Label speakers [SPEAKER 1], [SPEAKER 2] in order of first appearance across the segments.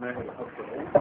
[SPEAKER 1] ماهر حفظه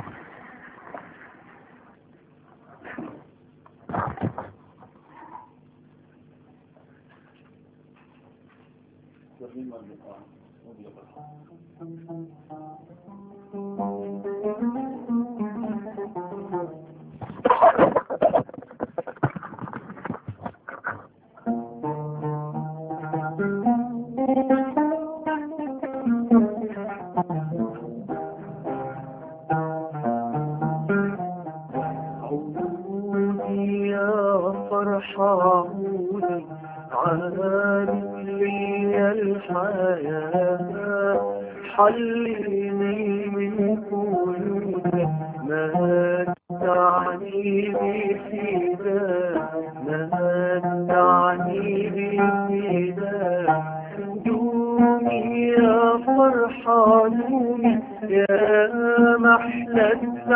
[SPEAKER 2] عودي يا فرحة عودي عادت لي الحياة حليني من قيودي ما تعني بفداء ما تعني بفداء دومي يا فرحة دومي يا محلى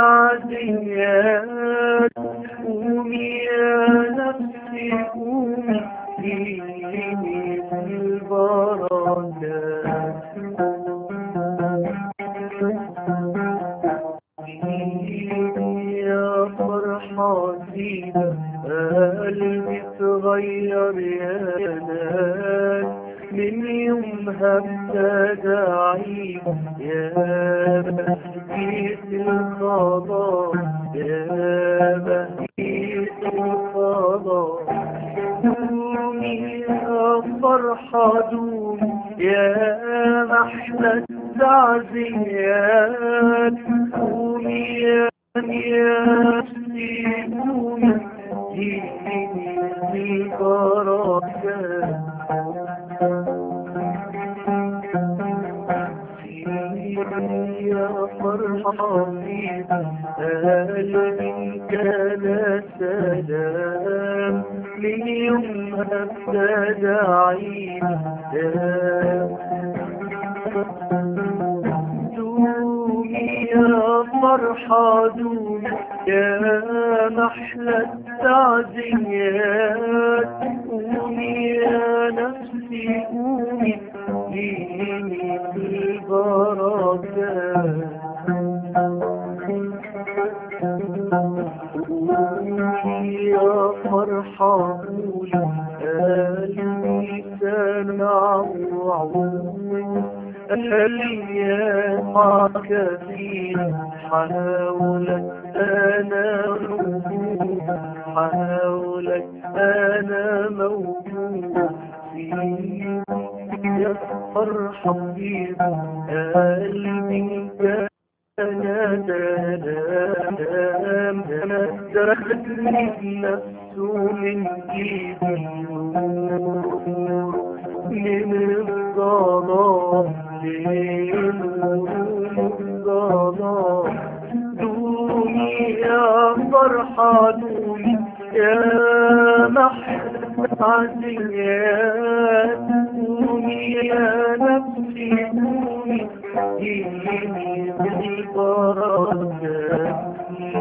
[SPEAKER 2] السعديات قومي يا نفسي قومي ديني في البركات يا فرحة زينة قلبي تغير يا ناس من يومها ابتدى عيد يا بهجة القضاء يا بهجة القضاء دومي يا فرحة دومي يا محلى التعزيات قومي يا يا نفسي قومي جيني بالبركات يا فرحة قلبي كان سلام من يوم ابتدى عيد دومي يا فرحة دومي يا محلى التعزيات قومي يا نفسي قومي ديني في البركات يا فرحة قولي قلبي سمع وعود الأيام كثير حاولت أنا موجود حاولت أنا موجود فيك يا فرحة فيك قلبي كان درختني نفسه من ايدي من الظلام لنور الظلام دومي يا فرحة دومي يا محمد عزيات قومي يا نفسي قومي ديني بالبركات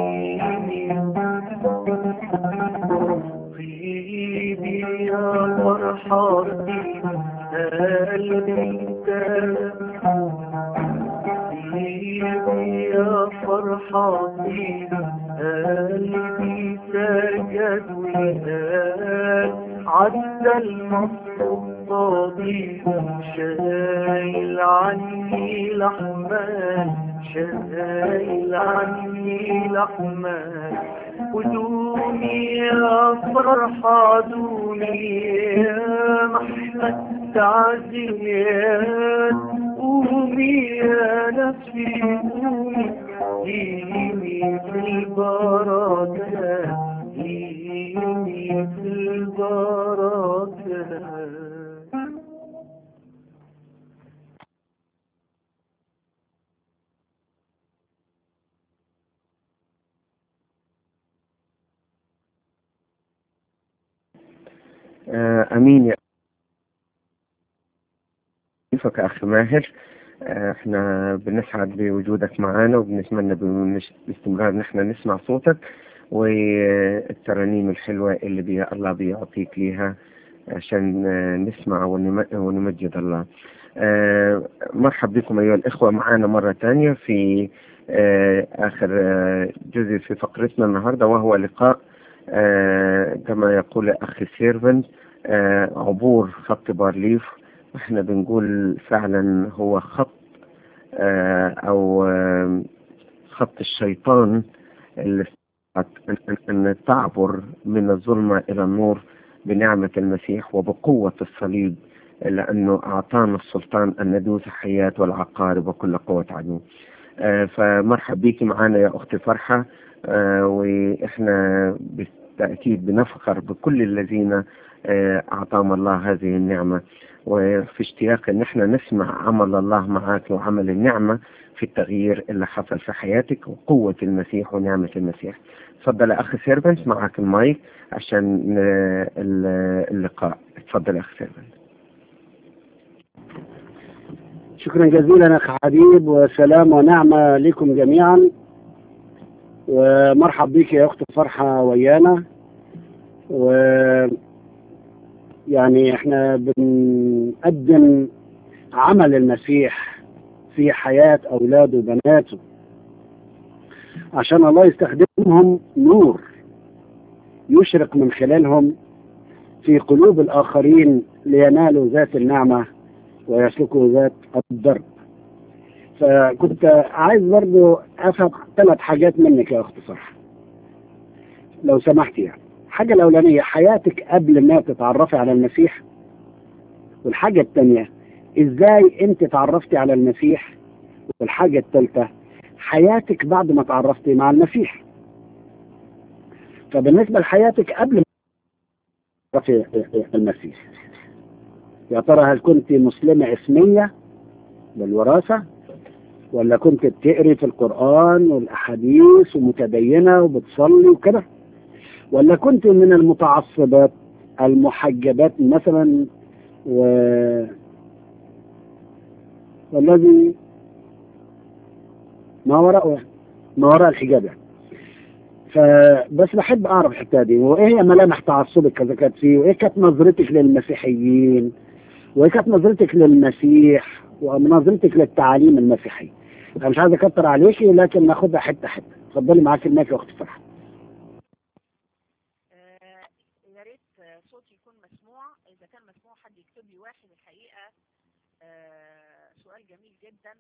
[SPEAKER 2] طيبي يا فرحتي قلبي طيبي يا فرحتي قلبي سجد ونال عدى المصر الطبيب شايل عني لحمان شايل عني لحمان ودوني يا فرحة دوني يا محمد تعزيات قومي يا نفسي قومي ديني في البركات ديني في البركات
[SPEAKER 3] آه، أمين يا كيفك أخي ماهر آه، احنا بنسعد بوجودك معنا وبنتمنى بمش- باستمرار نحن نسمع صوتك والترانيم الحلوة اللي بي الله بيعطيك ليها عشان آه، نسمع ونم- ونمجد الله آه، مرحب بكم أيها الإخوة معنا مرة ثانية في آه، آخر آه، جزء في فقرتنا النهاردة وهو لقاء آه، كما يقول أخي سيرفنت آه، عبور خط بارليف احنا بنقول فعلا هو خط آه، أو آه، خط الشيطان اللي استطاعت أن- أن تعبر من الظلمة إلى النور بنعمة المسيح وبقوة الصليب لأنه أعطانا السلطان أن ندوس الحيات والعقارب وكل قوة عدو آه، فمرحب بيكي معانا يا أختي فرحة آه، وإحنا بالتأكيد بنفخر بكل الذين آه، أعطاهم الله هذه النعمة وفي اشتياق أن احنا نسمع عمل الله معك وعمل النعمة في التغيير اللي حصل في حياتك وقوة المسيح ونعمة المسيح تفضل يا أخي سيرفنت معك المايك عشان آه، ال- اللقاء تفضل يا أخي سيرفنت
[SPEAKER 1] شكرا جزيلا اخ حبيب وسلام ونعمه لكم جميعا ومرحب بك يا اخت فرحه ويانا و يعني احنا بنقدم عمل المسيح في حياه اولاده وبناته عشان الله يستخدمهم نور يشرق من خلالهم في قلوب الاخرين لينالوا ذات النعمه ويسلكوا ذات الدرب فكنت عايز برضو افهم ثلاث حاجات منك يا اخت فرح لو سمحتي يعني الحاجة الأولانية حياتك قبل ما تتعرفي على المسيح والحاجة الثانية ازاي انت تعرفتي على المسيح والحاجة الثالثة حياتك بعد ما تعرفتي مع المسيح فبالنسبة لحياتك قبل ما تعرفي المسيح يا ترى هل كنت مسلمة اسمية بالوراثة ولا كنت بتقري في القرآن والأحاديث ومتدينة وبتصلي وكده ولا كنت من المتعصبات المحجبات مثلا و والذي ما وراء ما وراء الحجاب يعني فبس بحب اعرف الحته دي وايه هي ملامح تعصبك اذا كانت فيه وايه كانت نظرتك للمسيحيين وايه كانت نظرتك للمسيح ونظرتك للتعاليم المسيحيه انا مش عايز اكتر عليكي لكن ناخدها حته حته اتفضلي معاك المايك يا اختي فرحه
[SPEAKER 4] آه، يا ريت آه، صوتي يكون مسموع اذا كان مسموع حد يكتب لي واحد الحقيقه آه، سؤال جميل جدا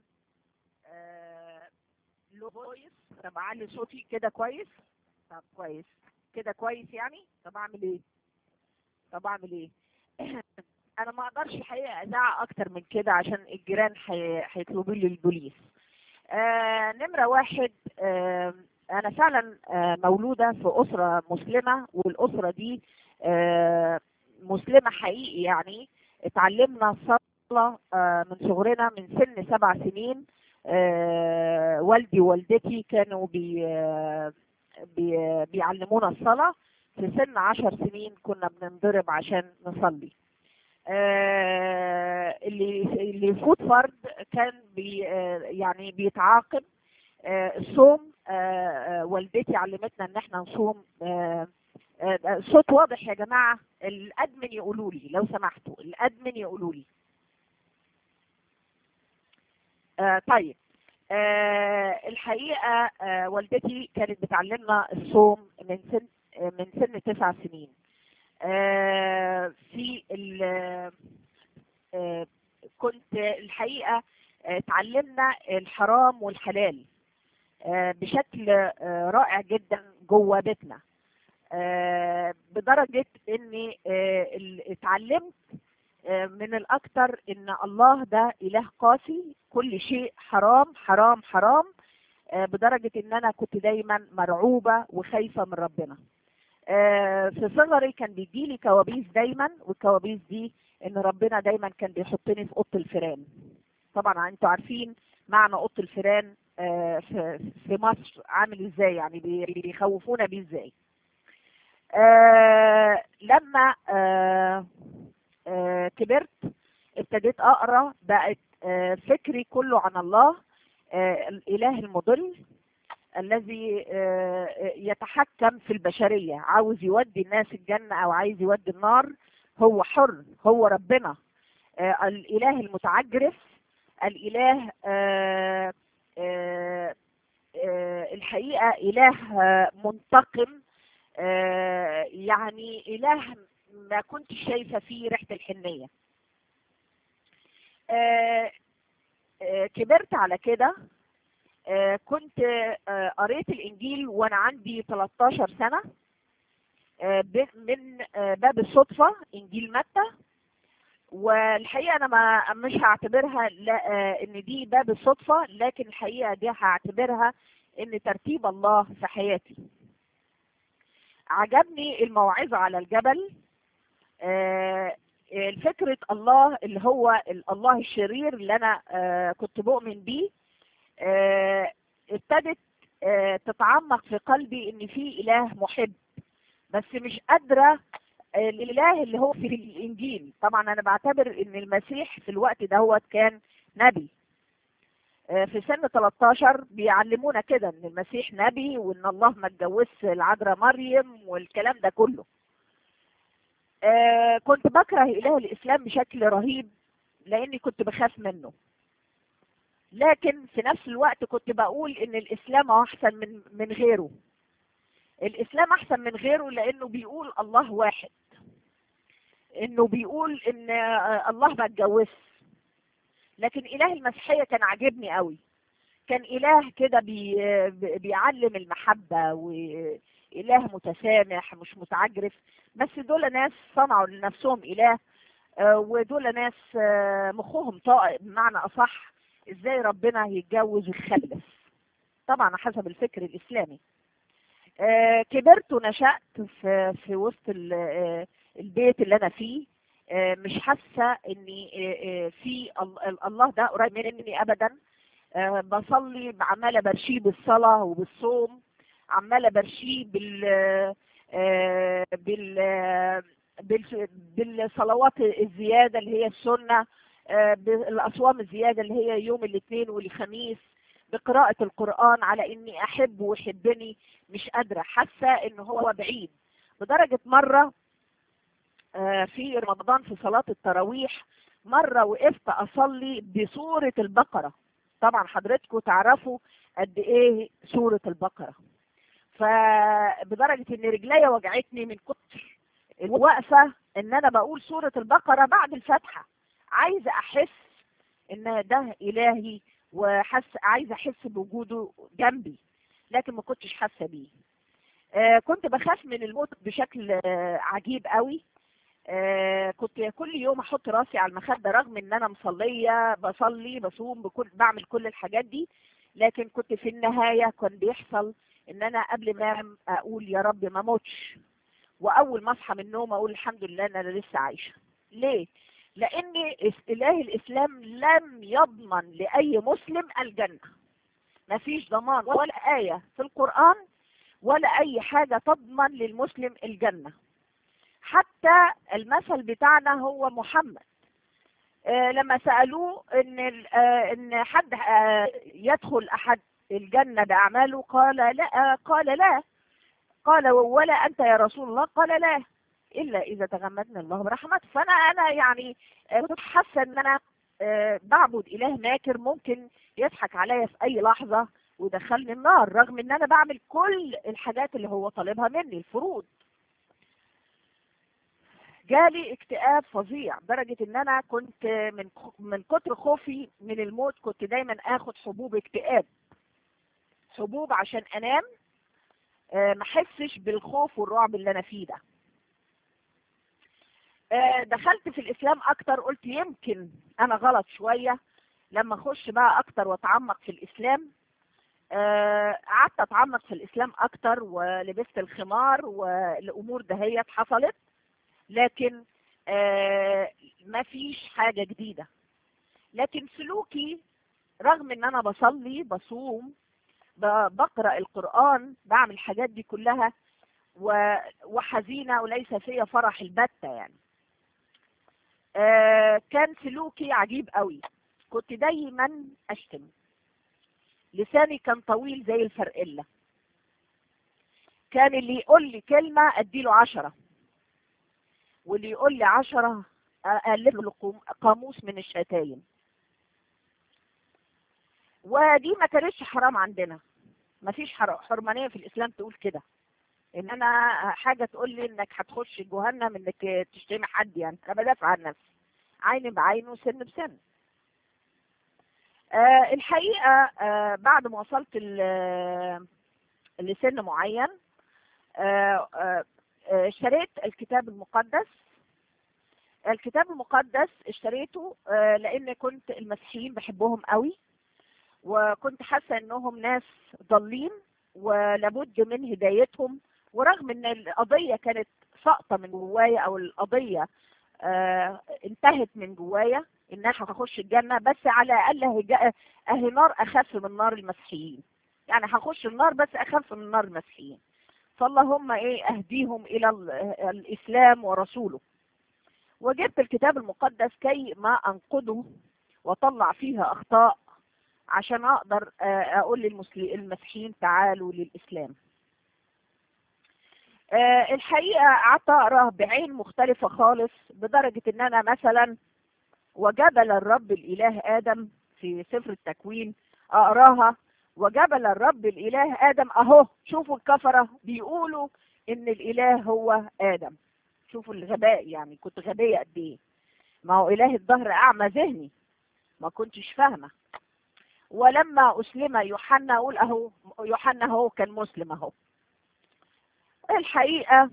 [SPEAKER 4] لو فويس طب اعلي صوتي كده كويس طب كويس كده كويس يعني طب اعمل ايه طب اعمل ايه انا ما اقدرش الحقيقه ازعق اكتر من كده عشان الجيران حي- هيطلبوا لي البوليس آه نمره واحد آه انا فعلا آه مولوده في اسره مسلمه والاسره دي آه مسلمه حقيقي يعني اتعلمنا الصلاه آه من صغرنا من سن سبع سنين آه والدي ووالدتي كانوا بي آه بي بيعلمونا الصلاه في سن عشر سنين كنا بننضرب عشان نصلي آه اللي اللي يفوت فرد كان بي آه يعني بيتعاقب آه الصوم آه آه والدتي علمتنا ان احنا نصوم آه آه آه، صوت واضح يا جماعه الادمن يقولوا لي لو سمحتوا الادمن يقولوا لي آه طيب آه الحقيقه آه والدتي كانت بتعلمنا الصوم من سن آه من سن تسع سنين آه في ال آه كنت الحقيقه آه، اتعلمنا الحرام والحلال آه، بشكل آه، رائع جدا جوه بيتنا آه، بدرجة اني آه، ال- اتعلمت آه، من الاكتر ان الله ده اله قاسي كل شيء حرام حرام حرام آه، بدرجة ان انا كنت دايما مرعوبة وخايفة من ربنا آه، في صغري كان بيجيلي كوابيس دايما والكوابيس دي ان ربنا دايما كان بيحطني في اوضه الفيران طبعا انتوا عارفين معنى اوضه الفيران آه، في في مصر عامل ازاي يعني بي- بيخوفونا بيه ازاي آه، لما آه، آه، كبرت ابتديت اقرا بقت آه، فكري كله عن الله آه، الاله المضل الذي آه، يتحكم في البشريه عاوز يودي الناس الجنه او عايز يودي النار هو حر هو ربنا آه، الإله المتعجرف الإله آه، آه، آه، الحقيقة إله آه، منتقم آه، يعني إله ما كنت شايفة فيه ريحة الحنية آه، آه، كبرت على كده آه، كنت آه، قريت الإنجيل وأنا عندي 13 سنة آه، ب- من آه، باب الصدفة إنجيل متى والحقيقة أنا ما مش هعتبرها لا آه، إن دي باب الصدفة لكن الحقيقة دي هعتبرها إن ترتيب الله في حياتي عجبني الموعظة على الجبل آه، الفكرة الله اللي هو ال- الله الشرير اللي أنا آه، كنت بؤمن بيه آه، ابتدت آه، تتعمق في قلبي إن في إله محب بس مش قادرة آه، الإله اللي هو في الإنجيل طبعا أنا بعتبر إن المسيح في الوقت ده هو كان نبي آه، في سن 13 بيعلمونا كده ان المسيح نبي وان الله ما اتجوزش العذراء مريم والكلام ده كله آه، كنت بكره اله الاسلام بشكل رهيب لاني كنت بخاف منه لكن في نفس الوقت كنت بقول ان الاسلام هو احسن من من غيره الاسلام احسن من غيره لانه بيقول الله واحد انه بيقول ان آه، الله ما اتجوزش لكن اله المسيحيه كان عاجبني قوي كان اله كده بي بيعلم المحبه واله متسامح مش متعجرف بس دول ناس صنعوا لنفسهم اله آه، ودول ناس آه، مخهم طائق بمعنى اصح ازاي ربنا يتجوز ويخلف طبعا حسب الفكر الاسلامي آه، كبرت ونشأت في في وسط ال- آه، البيت اللي انا فيه آه، مش حاسه اني آه، آه، في ال- ال- الله ده قريب مني ابدا آه، بصلي عماله برشيه بالصلاه وبالصوم عماله برشيه بال آه، بال آه، بال- بالصلوات الزياده اللي هي السنه آه، بالاصوام الزياده اللي هي يوم الاثنين والخميس بقراءة القرآن على إني أحب ويحبني مش قادرة حاسة إن هو بعيد لدرجة مرة آه، في رمضان في صلاة التراويح مرة وقفت أصلي بسورة البقرة طبعا حضرتكم تعرفوا قد إيه سورة البقرة فبدرجة إن رجليا وجعتني من كتر الوقفة إن أنا بقول سورة البقرة بعد الفاتحة عايزة أحس إن ده إلهي وحس عايزة أحس بوجوده جنبي لكن ما كنتش حاسة بيه آه، كنت بخاف من الموت بشكل آه، عجيب قوي آه، كنت كل يوم احط راسي على المخده رغم ان انا مصليه بصلي بصوم بكل بعمل كل الحاجات دي لكن كنت في النهايه كان بيحصل ان انا قبل ما انام اقول يا رب ما موتش واول ما اصحى من النوم اقول الحمد لله ان انا لسه عايشه ليه لان إس- اله الاسلام لم يضمن لاي مسلم الجنه ما فيش ضمان ولا ايه في القران ولا اي حاجه تضمن للمسلم الجنه حتى المثل بتاعنا هو محمد آه، لما سألوه ان ال- آه، ان حد آه، يدخل احد الجنة باعماله قال لا قال لا قال ولا انت يا رسول الله قال لا الا اذا تغمدنا الله برحمته فانا انا يعني آه، كنت حاسه ان انا آه، بعبد اله ماكر ممكن يضحك عليا في اي لحظه ويدخلني النار رغم ان انا بعمل كل الحاجات اللي هو طالبها مني الفروض جالي اكتئاب فظيع لدرجة ان انا كنت من من كتر خوفي من الموت كنت دايما اخد حبوب اكتئاب حبوب عشان انام آه، ما احسش بالخوف والرعب اللي انا فيه ده آه، دخلت في الاسلام اكتر قلت يمكن انا غلط شوية لما اخش بقى اكتر واتعمق في الاسلام آه، قعدت اتعمق في الاسلام اكتر ولبست الخمار والامور دهيت حصلت لكن آه ما فيش حاجة جديدة لكن سلوكي رغم ان انا بصلي بصوم ب- بقرأ القرآن بعمل الحاجات دي كلها و- وحزينة وليس فيا فرح البتة يعني آه كان سلوكي عجيب قوي كنت دايما اشتم لساني كان طويل زي الفرقلة كان اللي يقول لي كلمة اديله عشرة واللي يقول لي عشرة ألف له قوم- قاموس من الشتايم ودي ما كانتش حرام عندنا ما فيش حر- حرمانية في الإسلام تقول كده إن أنا حاجة تقول لي إنك هتخش جهنم إنك تشتمي حد يعني أنا بدافع عن نفسي عين بعين وسن بسن آه الحقيقة آه بعد ما وصلت ل- لسن معين آه آه آه، اشتريت الكتاب المقدس الكتاب المقدس اشتريته آه، لان كنت المسيحيين بحبهم قوي وكنت حاسه انهم ناس ضالين ولابد من هدايتهم ورغم ان القضيه كانت ساقطه من جوايا او القضيه آه، انتهت من جوايا ان انا هخش الجنه بس على الاقل هج- اهي نار اخف من نار المسيحيين يعني هخش النار بس اخف من نار المسيحيين فاللهم ايه اهديهم الى ال- الاسلام ورسوله وجبت الكتاب المقدس كي ما انقده واطلع فيها اخطاء عشان اقدر آه، اقول للمسلمين المسيحيين تعالوا للاسلام آه، الحقيقه قعدت اقرا بعين مختلفه خالص بدرجه ان انا مثلا وجبل الرب الاله ادم في سفر التكوين اقراها وجبل الرب الاله ادم اهو شوفوا الكفره بيقولوا ان الاله هو ادم شوفوا الغباء يعني كنت غبية قد ايه ما هو اله الظهر اعمى ذهني ما كنتش فاهمة ولما اسلم يوحنا اقول اهو يوحنا هو كان مسلم اهو الحقيقة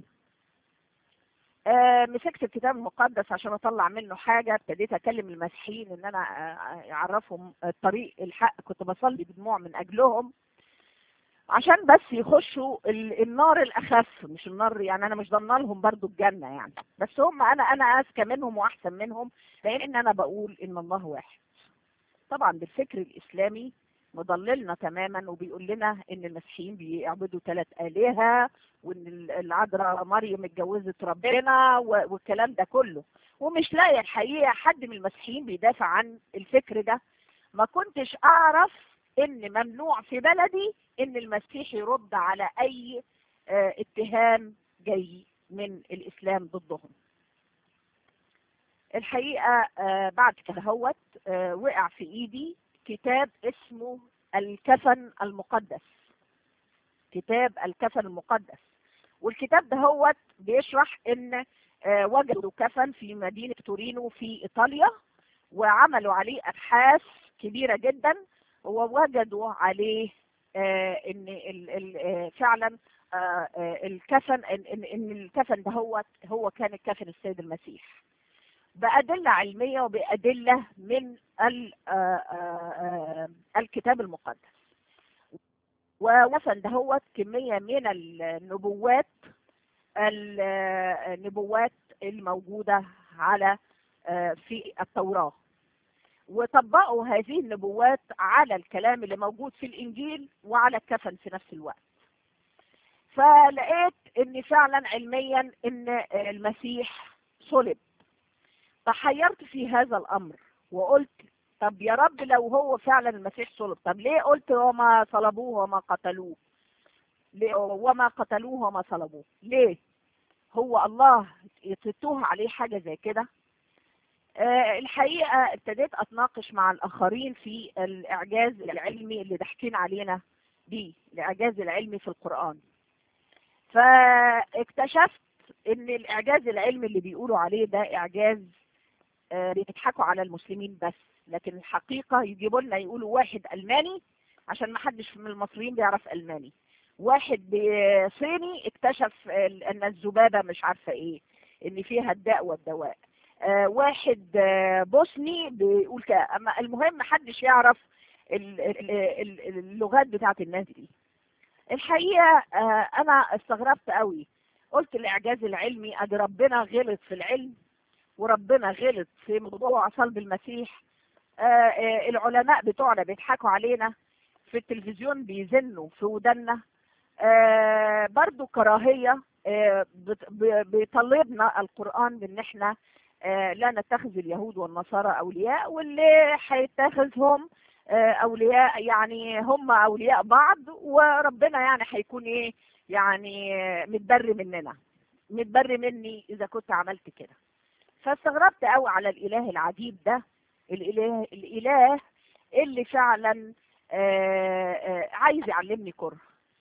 [SPEAKER 4] آه، مسكت الكتاب المقدس عشان اطلع منه حاجة ابتديت اكلم المسيحيين ان انا آه، اعرفهم الطريق الحق كنت بصلي بدموع من اجلهم عشان بس يخشوا ال- النار الاخف مش النار يعني انا مش ضمن لهم برضو الجنه يعني بس هم انا انا اذكى منهم واحسن منهم لان انا بقول ان الله واحد طبعا بالفكر الاسلامي مضللنا تماما وبيقول لنا ان المسيحيين بيعبدوا ثلاث الهه وان ال- العذراء مريم اتجوزت ربنا و- والكلام ده كله ومش لاقي الحقيقه حد من المسيحيين بيدافع عن الفكر ده ما كنتش اعرف ان ممنوع في بلدي ان المسيح يرد على اي آه، اتهام جاي من الاسلام ضدهم الحقيقه آه، بعد كده هوت آه، وقع في ايدي كتاب اسمه الكفن المقدس كتاب الكفن المقدس والكتاب ده هوت بيشرح ان آه، وجدوا كفن في مدينه تورينو في ايطاليا وعملوا عليه ابحاث كبيره جدا ووجدوا عليه آه، ان ال- ال- آه، فعلا آه، آه، الكفن ان ان إن الكفن ده هو هو كان الكفن السيد المسيح بأدلة علمية وبأدلة من ال- آه، آه، آه، الكتاب المقدس ووصل ده هو كمية من النبوات ال- آه، النبوات الموجودة على آه، في التوراة وطبقوا هذه النبوات على الكلام اللي موجود في الإنجيل وعلى الكفن في نفس الوقت فلقيت ان فعلا علميا ان المسيح صلب تحيرت في هذا الامر وقلت طب يا رب لو هو فعلا المسيح صلب طب ليه قلت وما صلبوه وما قتلوه ليه- وما قتلوه وما صلبوه ليه هو الله يتوه عليه حاجة زي كده آه، الحقيقة ابتديت أتناقش مع الآخرين في الإعجاز العلمي اللي ضاحكين علينا بيه الإعجاز العلمي في القرآن فاكتشفت إن الإعجاز العلمي اللي بيقولوا عليه ده إعجاز آه، بيضحكوا على المسلمين بس لكن الحقيقة يجيبوا لنا يقولوا واحد ألماني عشان ما حدش من المصريين بيعرف ألماني واحد ب- صيني اكتشف ال- ان الذبابة مش عارفة ايه ان فيها الداء والدواء آه، واحد آه، بوسني بيقول كده اما المهم محدش يعرف ال- ال- ال- اللغات بتاعت الناس دي الحقيقة آه، انا استغربت قوي قلت الاعجاز العلمي ادي ربنا غلط في العلم وربنا غلط في موضوع صلب المسيح آه، آه، العلماء بتوعنا بيضحكوا علينا في التلفزيون بيزنوا في ودنا آه، برضو كراهية آه، بت- ب- بيطالبنا القرآن بان احنا آه، لا نتخذ اليهود والنصارى اولياء واللي هيتخذهم آه، اولياء يعني هم اولياء بعض وربنا يعني هيكون ايه يعني آه، متبري مننا متبري مني اذا كنت عملت كده فاستغربت قوي على الاله العجيب ده الاله الاله اللي فعلا آه، آه، عايز يعلمني كره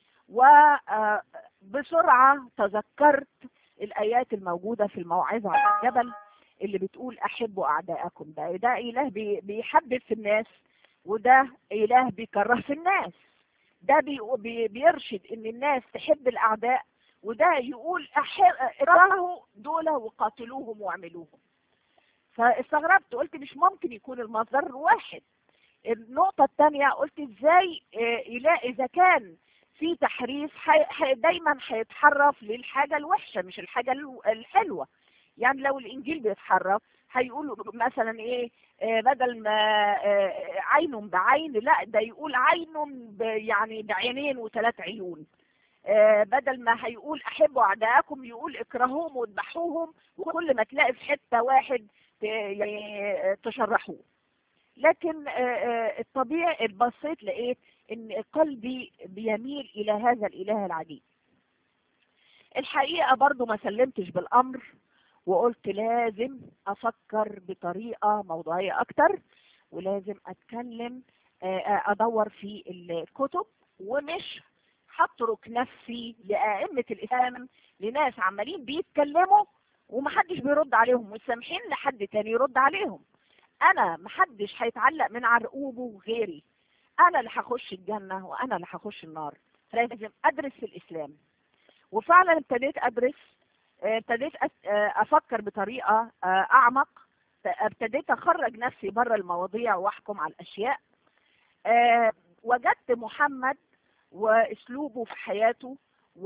[SPEAKER 4] وبسرعة تذكرت الآيات الموجودة في الموعظة على الجبل اللي بتقول أحبوا أعداءكم ده ده إله بي- بيحبب في الناس وده إله بيكره في الناس ده بي بي بيرشد إن الناس تحب الأعداء وده يقول أحب اكرهوا دول وقاتلوهم واعملوهم فاستغربت قلت مش ممكن يكون المصدر واحد النقطة الثانية قلت ازاي آه، إله إذا كان في تحريف حي... حي... دايما هيتحرف للحاجة الوحشة مش الحاجة الو- الحلوة يعني لو الإنجيل بيتحرف هيقولوا مثلا إيه آه، بدل ما آه، عين بعين لا ده يقول عين ب... يعني بعينين وثلاث عيون آه، بدل ما هيقول أحبوا أعداءكم يقول اكرهوهم واذبحوهم وكل ما تلاقي في حتة واحد ت- يعني آه، تشرحوه لكن آه، آه، الطبيعي بصيت لقيت ان قلبي بيميل الى هذا الاله العجيب الحقيقة برضو ما سلمتش بالامر وقلت لازم افكر بطريقة موضوعية اكتر ولازم اتكلم آه، آه، ادور في الكتب ومش هترك نفسي لأئمة الإسلام لناس عمالين بيتكلموا ومحدش بيرد عليهم وسامحين لحد تاني يرد عليهم انا محدش هيتعلق من عرقوبه غيري انا اللي هخش الجنة وانا اللي هخش النار لازم ادرس في الاسلام وفعلا ابتديت ادرس آه، ابتديت أس- آه، افكر بطريقة آه، اعمق ابتديت اخرج نفسي بره المواضيع واحكم على الاشياء آه، وجدت محمد واسلوبه في حياته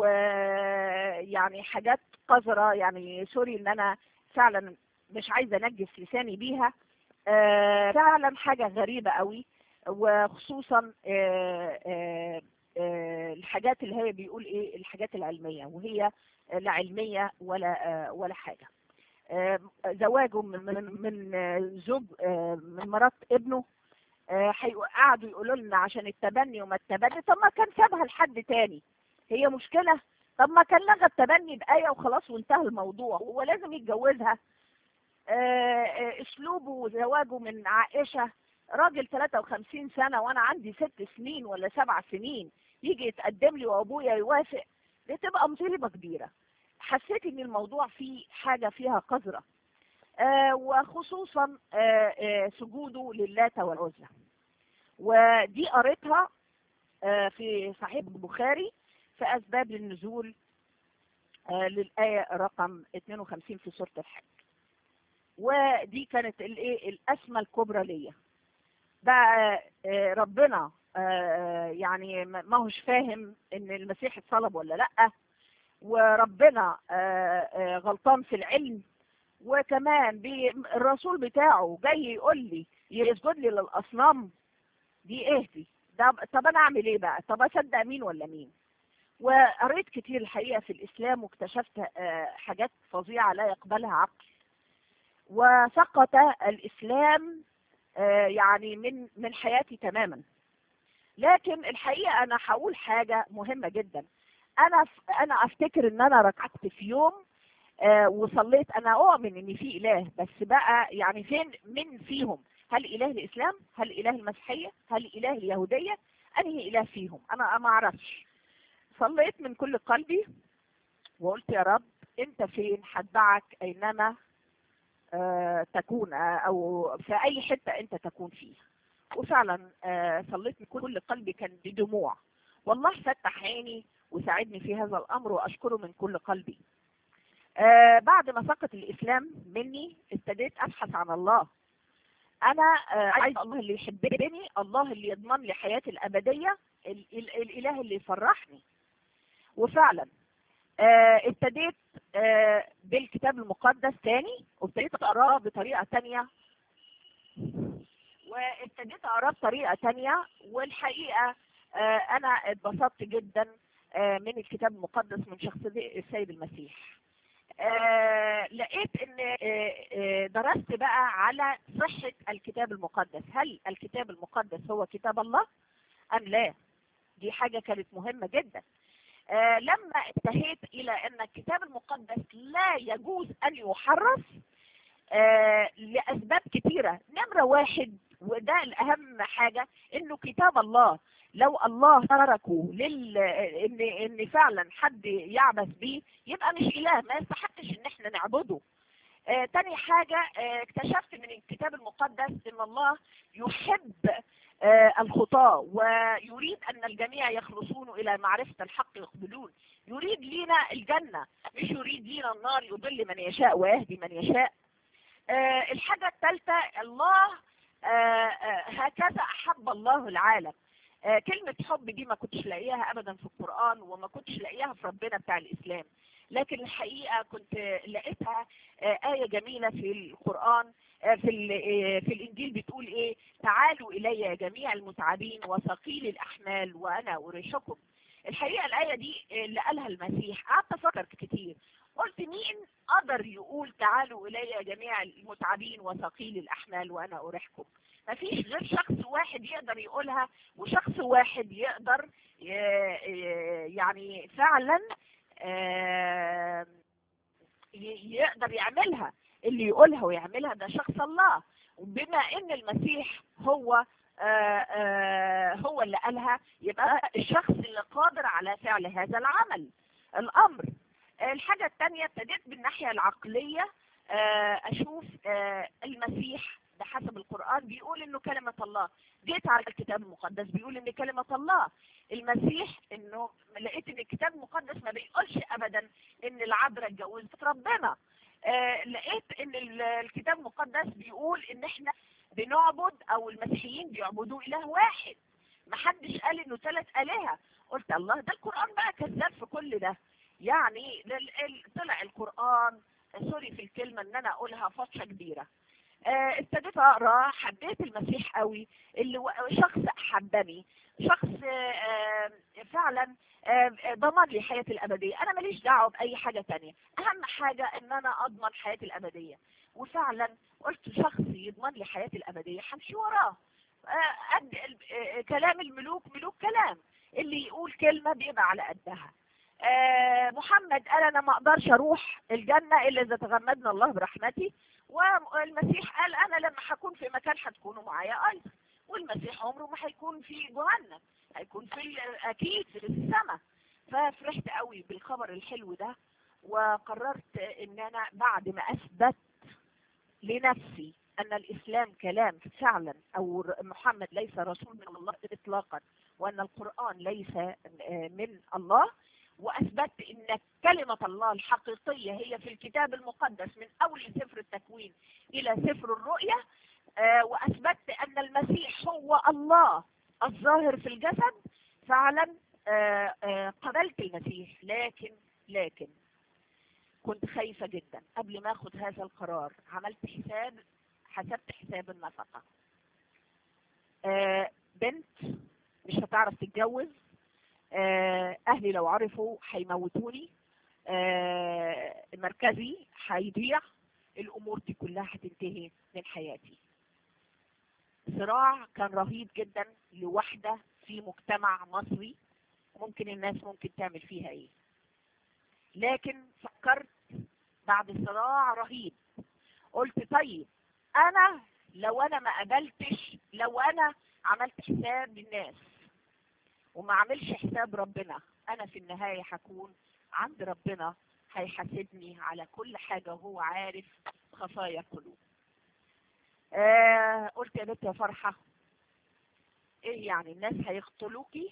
[SPEAKER 4] ويعني حاجات قذرة يعني سوري ان انا فعلا مش عايزة انجس لساني بيها آه، فعلا حاجة غريبة قوي وخصوصا آه، آه، آه، الحاجات اللي هي بيقول ايه الحاجات العلمية وهي لا علمية ولا آه، ولا حاجة آه، زواجه من من من آه، زوج آه، من مرات ابنه آه، هيقو- قعدوا يقولوا لنا عشان التبني وما التبني طب ما كان سابها لحد تاني هي مشكلة طب ما كان لغى التبني بآية وخلاص وانتهى الموضوع هو لازم يتجوزها آه، آه، اسلوبه وزواجه من عائشة راجل 53 سنة وانا عندي ست سنين ولا سبع سنين يجي يتقدم لي وابويا يوافق دي تبقى مصيبة كبيرة حسيت ان الموضوع فيه حاجة فيها قذرة آه، وخصوصا آه، آه، سجوده للات والعزى ودي قريتها آه، في صحيح البخاري في اسباب النزول آه، للآية رقم 52 في سورة الحج ودي كانت الايه الأسمى الكبرى ليا بقى آه، ربنا آه، يعني ما ما هوش فاهم ان المسيح اتصلب ولا لا وربنا آه، آه، غلطان في العلم وكمان بي الرسول بتاعه جاي يقول لي يسجد لي للاصنام دي ايه دي ده طب انا اعمل ايه بقى طب اصدق مين ولا مين وقريت كتير الحقيقه في الاسلام واكتشفت آه، حاجات فظيعه لا يقبلها عقل وسقط الاسلام آه، يعني من من حياتي تماما لكن الحقيقه انا هقول حاجه مهمه جدا انا ف- انا افتكر ان انا ركعت في يوم آه، وصليت انا اؤمن ان في اله بس بقى يعني فين من فيهم هل اله الاسلام هل اله المسيحيه هل اله اليهوديه انهي اله فيهم انا ما اعرفش صليت من كل قلبي وقلت يا رب انت فين هتبعك اينما آه، تكون آه، او في اي حته انت تكون فيها وفعلا آه، صليت من كل قلبي كان بدموع والله فتح عيني وساعدني في هذا الامر واشكره من كل قلبي آه، بعد ما سقط الاسلام مني ابتديت ابحث عن الله انا آه، عايز الله اللي يحبني الله اللي يضمن لي حياتي الابديه ال- ال- الاله اللي يفرحني وفعلا آه، ابتديت آه، بالكتاب المقدس تاني وابتديت اقراه بطريقه تانية وابتديت اقراه بطريقه تانية والحقيقه آه، انا اتبسطت جدا آه، من الكتاب المقدس من شخصية السيد المسيح آه، لقيت ان آه، آه، درست بقى على صحة الكتاب المقدس هل الكتاب المقدس هو كتاب الله ام لا دي حاجة كانت مهمة جدا آه، لما انتهيت الى ان الكتاب المقدس لا يجوز ان يحرف آه لأسباب كتيرة نمرة واحد وده الأهم حاجة إنه كتاب الله لو الله تركه لل إن إن فعلا حد يعبث بيه يبقى مش إله ما يستحقش إن إحنا نعبده. آه تاني حاجة آه اكتشفت من الكتاب المقدس إن الله يحب آه الخطاة ويريد أن الجميع يخلصون إلى معرفة الحق يقبلون يريد لينا الجنة مش يريد لينا النار يضل من يشاء ويهدي من يشاء آه الحاجة الثالثة الله آه آه هكذا أحب الله العالم آه كلمة حب دي ما كنتش لاقيها أبدا في القرآن وما كنتش لاقيها في ربنا بتاع الإسلام لكن الحقيقة كنت لقيتها آه آية جميلة في القرآن آه في, ال- آه في الإنجيل بتقول إيه تعالوا إلي جميع المتعبين وثقيل الأحمال وأنا أريحكم الحقيقة الآية دي آه، اللي قالها المسيح قعدت أفكر كتير قلت مين قدر يقول تعالوا إلي جميع المتعبين وثقيل الأحمال وأنا أريحكم مفيش غير شخص واحد يقدر يقولها وشخص واحد يقدر ي- ي- يعني فعلا آه، ي- يقدر يعملها اللي يقولها ويعملها ده شخص الله وبما ان المسيح هو آه، آه، هو اللي قالها يبقى الشخص اللي قادر على فعل هذا العمل الامر الحاجة الثانية ابتديت بالناحية العقلية آه، اشوف آه، المسيح بحسب القرآن بيقول انه كلمة الله جيت على الكتاب المقدس بيقول ان كلمة الله المسيح انه لقيت ان الكتاب المقدس ما بيقولش ابدا ان العذراء اتجوزت ربنا آه، لقيت ان ال- الكتاب المقدس بيقول ان احنا بنعبد او المسيحيين بيعبدوا اله واحد محدش قال انه ثلاث الهه قلت الله ده القران بقى كذاب في كل ده يعني لل- ال- طلع القران سوري في الكلمه ان انا اقولها فطشه كبيره آه، ابتديت اقرا حبيت المسيح قوي اللي و- شخص احبني شخص آه، آه، فعلا آه، ضمن لي حياتي الابديه انا ماليش دعوه باي حاجه تانية اهم حاجه ان انا اضمن حياتي الابديه وفعلا قلت شخص يضمن لي حياتي الابديه همشي وراه آه، قد ال- آه، كلام الملوك ملوك كلام اللي يقول كلمه بيبقى على قدها آه، محمد قال انا ما اقدرش اروح الجنه الا اذا تغمدنا الله برحمته والمسيح قال انا لما هكون في مكان هتكونوا معايا ايضا والمسيح عمره ما هيكون في جهنم هيكون في ال- اكيد في السماء ففرحت قوي بالخبر الحلو ده وقررت ان انا بعد ما اثبت لنفسي ان الاسلام كلام فعلا او ر- محمد ليس رسول من الله اطلاقا وان القران ليس آه، من الله واثبتت ان كلمه الله الحقيقيه هي في الكتاب المقدس من اول سفر التكوين الى سفر الرؤيا آه، واثبتت ان المسيح هو الله الظاهر في الجسد فعلا آه، آه، قبلت المسيح لكن لكن كنت خايفة جدا قبل ما اخد هذا القرار عملت حساب حسبت حساب النفقة آه، بنت مش هتعرف تتجوز آه، اهلي لو عرفوا هيموتوني آه، مركزي هيضيع الامور دي كلها هتنتهي من حياتي صراع كان رهيب جدا لوحدة في مجتمع مصري ممكن الناس ممكن تعمل فيها ايه لكن فكرت بعد صراع رهيب قلت طيب انا لو انا ما قبلتش لو انا عملت حساب للناس وما عملش حساب ربنا انا في النهاية هكون عند ربنا هيحاسبني على كل حاجة وهو عارف خفايا القلوب آه قلت يا بنت يا فرحة ايه يعني الناس هيقتلوكي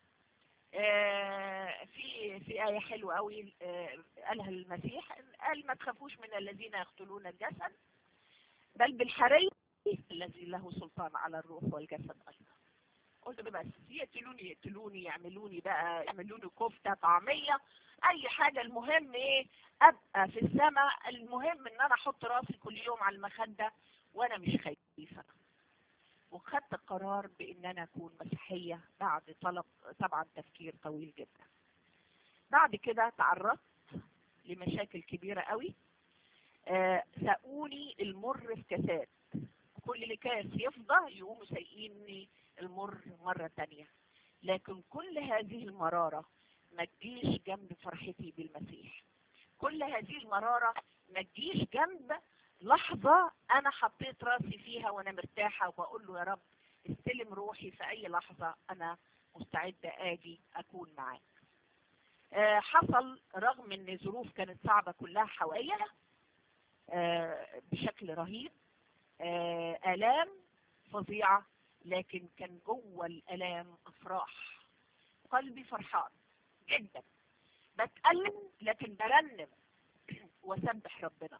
[SPEAKER 4] آه في في آية حلوة قوي آه قالها المسيح قال ما تخافوش من الذين يقتلون الجسد بل بالحري الذي له سلطان على الروح والجسد أيضا قلت بس يقتلوني يقتلوني يعملوني بقى يعملوني كفتة طعمية أي حاجة المهم إيه أبقى في السماء المهم إن أنا أحط راسي كل يوم على المخدة وأنا مش خايفة وخدت قرار بان انا اكون مسيحية بعد طلب طبعا تفكير طويل جدا بعد كده تعرضت لمشاكل كبيرة قوي آه ساقوني المر في كاسات كل كاس يفضى يقوموا سايقيني المر مرة تانية لكن كل هذه المرارة ما تجيش جنب فرحتي بالمسيح كل هذه المرارة ما تجيش جنب لحظة أنا حطيت راسي فيها وأنا مرتاحة وبقول له يا رب استلم روحي في أي لحظة أنا مستعدة آجي أكون معاك آه، حصل رغم ان الظروف كانت صعبة كلها حواليا آه، بشكل رهيب آه، آلام فظيعة لكن كان جوه الآلام أفراح قلبي فرحان جدا بتألم لكن برنم وسبح ربنا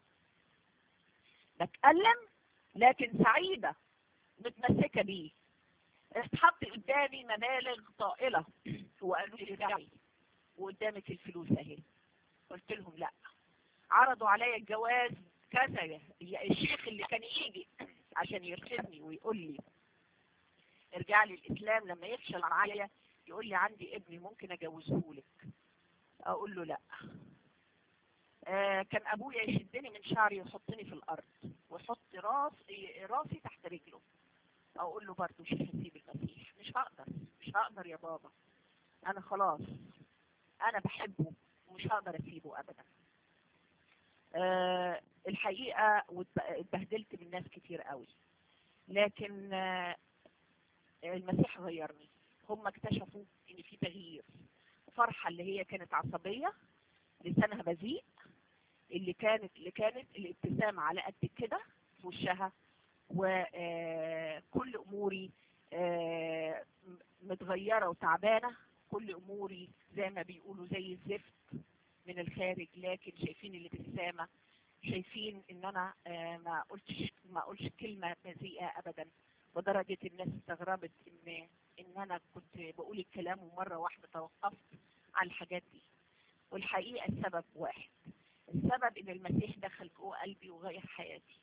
[SPEAKER 4] بتألم لكن سعيدة متمسكة بيه اتحط قدامي مبالغ طائلة وقالوا لي ارجعي وقدامك الفلوس اهي قلت لهم لا عرضوا عليا الجواز كذا يا الشيخ اللي كان يجي عشان يرشدني ويقول لي ارجع لي الاسلام لما يفشل معايا يقول لي عندي ابني ممكن اجوزه لك اقول له لا آه كان ابويا يشدني من شعري ويحطني في الارض ويحط راس راسي تحت رجله اقول له برضه مش هسيب المسيح مش هقدر مش هقدر يا بابا انا خلاص انا بحبه ومش هقدر اسيبه ابدا أه الحقيقة واتب- اتبهدلت من ناس كتير قوي لكن آه، المسيح غيرني هم اكتشفوا ان في تغيير فرحة اللي هي كانت عصبية لسانها بذيء اللي كانت اللي كانت الابتسامة على قد كده في وشها وكل اموري آه، م- متغيرة وتعبانة كل اموري زي ما بيقولوا زي الزفت من الخارج لكن شايفين الابتسامة شايفين ان انا آه، ما قلتش ما قلتش كلمة بذيئة ابدا ودرجة الناس استغربت ان ان انا كنت بقول الكلام ومرة واحدة توقفت على الحاجات دي والحقيقة السبب واحد السبب ان المسيح دخل جوه قلبي وغير حياتي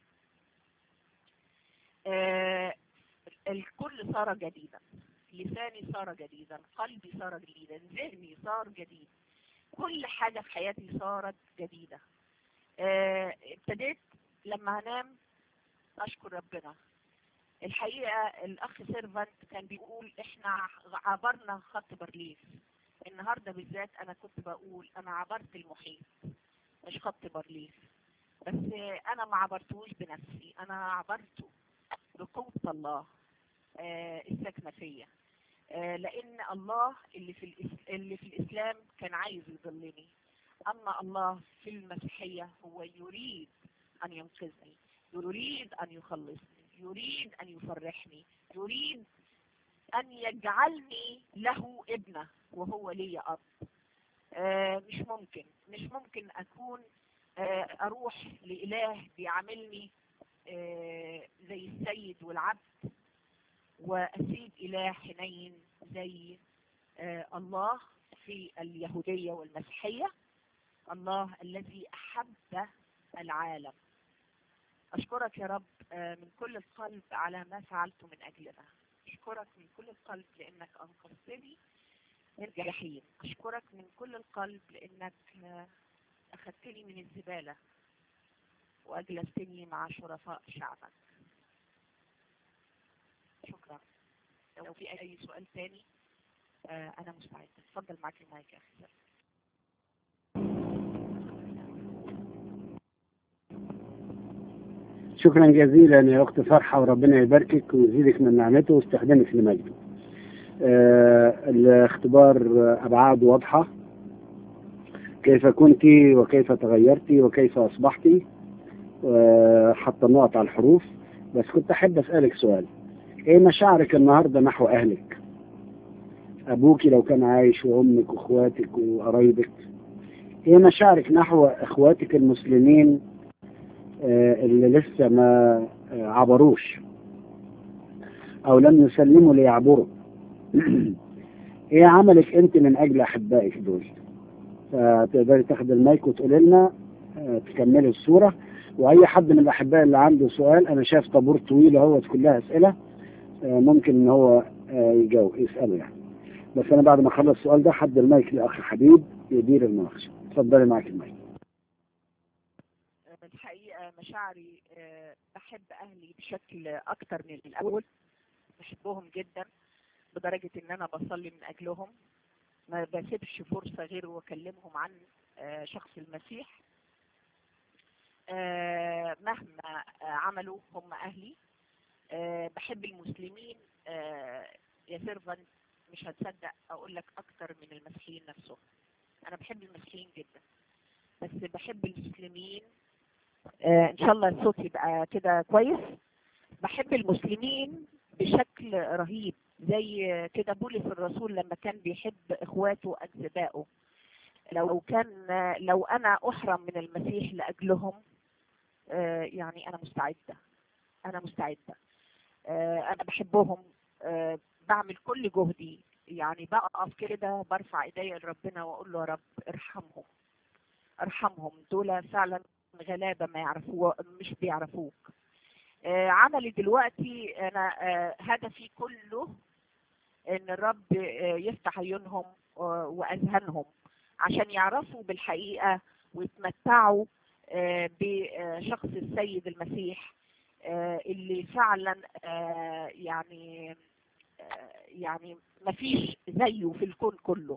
[SPEAKER 4] آه الكل صار جديدا لساني صار جديدا قلبي صار جديدا ذهني صار جديد كل حاجة في حياتي صارت جديدة آه، ابتديت لما هنام أشكر ربنا الحقيقة الأخ سيرفنت كان بيقول إحنا عبرنا خط بارليف النهاردة بالذات أنا كنت بقول أنا عبرت المحيط مش خط بارليف بس آه، أنا ما عبرتوش بنفسي أنا عبرته بقوة الله آه، الساكنة فيا آه، لأن الله اللي في الإس- اللي في الإسلام كان عايز يضلني أما الله في المسيحية هو يريد أن ينقذني يريد أن يخلصني يريد أن يفرحني يريد أن يجعلني له ابنة وهو لي أب آه، مش ممكن مش ممكن أكون آه، أروح لإله بيعاملني آه، زي السيد والعبد وأسيب إله حنين زي آه، الله في اليهودية والمسيحية الله الذي أحب العالم أشكرك يا رب آه، من كل القلب على ما فعلته من أجلنا أشكرك من كل القلب لأنك أنقذتني من الجحيم أشكرك من كل القلب لأنك آه، أخذتني من الزبالة وأجلستني مع شرفاء شعبك شكرا لو في أي سؤال تاني آه، أنا مستعدة اتفضل معاك المايك يا أخي سير.
[SPEAKER 1] شكرا جزيلا يا أخت فرحة وربنا يباركك ويزيدك من نعمته ويستخدمك لمجده آه الاختبار أبعاد واضحة كيف كنت وكيف تغيرت وكيف أصبحت آه حتى النقط على الحروف بس كنت أحب أسألك سؤال إيه مشاعرك النهاردة نحو أهلك أبوك لو كان عايش وأمك وأخواتك وقرايبك إيه مشاعرك نحو إخواتك المسلمين آه، اللي لسه ما آه، عبروش او لم يسلموا ليعبروا ايه عملك انت من اجل احبائك دول فتقدري تاخد المايك وتقولي لنا آه، تكملي الصورة واي حد من الاحباء اللي عنده سؤال انا شايف طابور طويل اهوت كلها اسئلة آه، ممكن ان هو آه، يجاوب يسأله يعني بس انا بعد ما اخلص السؤال ده حد المايك لاخ حبيب يدير المناقشة اتفضلي معاك المايك
[SPEAKER 4] آه، الحقيقة مشاعري آه، بحب أهلي بشكل أكتر من الأول بحبهم جدا بدرجة إن أنا بصلي من أجلهم ما بسيبش فرصة غير وأكلمهم عن آه، شخص المسيح آه، مهما آه، عملوا هم أهلي آه، بحب المسلمين آه، يا سيرفن مش هتصدق أقول لك أكتر من المسيحيين نفسهم أنا بحب المسيحيين جدا بس بحب المسلمين آه، إن شاء الله الصوت يبقى كده كويس بحب المسلمين بشكل رهيب زي كده بولس الرسول لما كان بيحب إخواته أجزبائه لو كان لو أنا أحرم من المسيح لأجلهم آه، يعني أنا مستعدة أنا مستعدة آه، أنا بحبهم آه، بعمل كل جهدي يعني بقف كده برفع ايديا لربنا واقول له يا رب ارحمهم ارحمهم دول فعلا غلابة ما يعرفوه مش بيعرفوك آه، عملي دلوقتي انا آه، هدفي كله ان الرب آه، يفتح عيونهم آه، واذهانهم عشان يعرفوا بالحقيقة ويتمتعوا آه، بشخص السيد المسيح آه، اللي فعلا آه، يعني آه، يعني مفيش زيه في الكون كله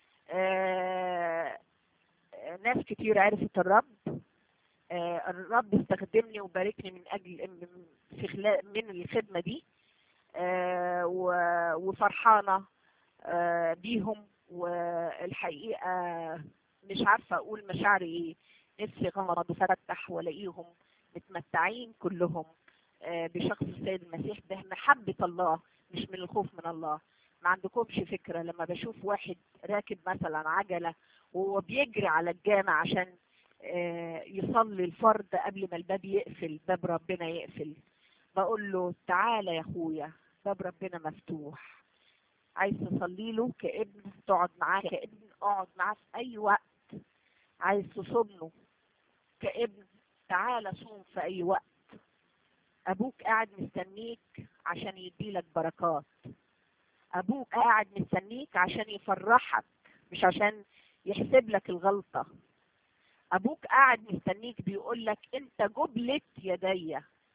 [SPEAKER 4] آه، آه، ناس كتير عرفت الرب آه، الرب استخدمني وباركني من اجل من في خلال من الخدمه دي آه، و- وفرحانه آه، بيهم والحقيقه مش عارفه اقول مشاعري ايه نفسي غمض وفتح والاقيهم متمتعين كلهم آه، بشخص السيد المسيح بمحبه الله مش من الخوف من الله ما عندكمش فكره لما بشوف واحد راكب مثلا عجله وهو بيجري على الجامع عشان آه، يصلي الفرض قبل ما الباب يقفل باب ربنا يقفل بقول له تعالى يا اخويا باب ربنا مفتوح عايز تصلي له كابن تقعد معاه كابن اقعد معاه في اي وقت عايز تصوم له كابن تعالى صوم في اي وقت ابوك قاعد مستنيك عشان يديلك بركات ابوك قاعد مستنيك عشان يفرحك مش عشان يحسب لك الغلطة ابوك قاعد مستنيك بيقول لك انت جبلت يدي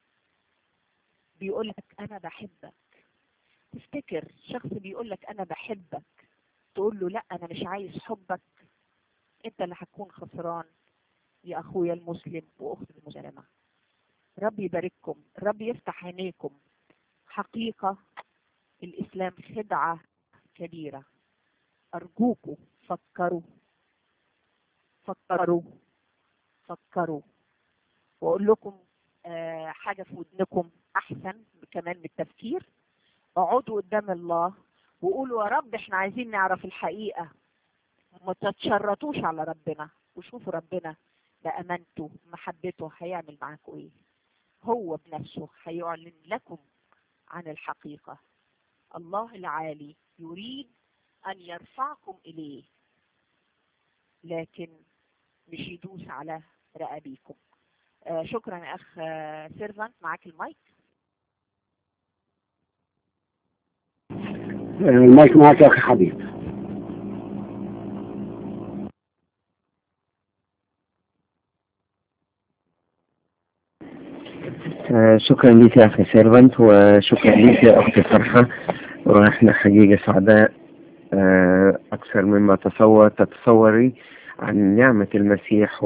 [SPEAKER 4] بيقول لك انا بحبك تفتكر شخص بيقول لك انا بحبك تقول له لا انا مش عايز حبك انت اللي هتكون خسران يا اخويا المسلم واختي المسلمه رب يبارككم رب يفتح عينيكم حقيقه الاسلام خدعه كبيره ارجوكم فكروا فكروا فكروا واقول لكم آه، حاجه في ودنكم احسن كمان من التفكير اقعدوا قدام الله وقولوا يا رب احنا عايزين نعرف الحقيقه ما تتشرطوش على ربنا وشوفوا ربنا بامانته محبته هيعمل معاكم ايه هو بنفسه هيعلن لكم عن الحقيقه الله العالي يريد ان يرفعكم اليه لكن مش يدوس على رقابيكم آه شكرا يا اخ آه، سيرفانت معاك المايك
[SPEAKER 1] المايك معك يا اخي حبيب
[SPEAKER 3] آه، شكرا لك يا أخي سيرفنت وشكرا لك يا أختي فرحة ونحن حقيقة سعداء آه، أكثر مما تصور تتصوري عن نعمة المسيح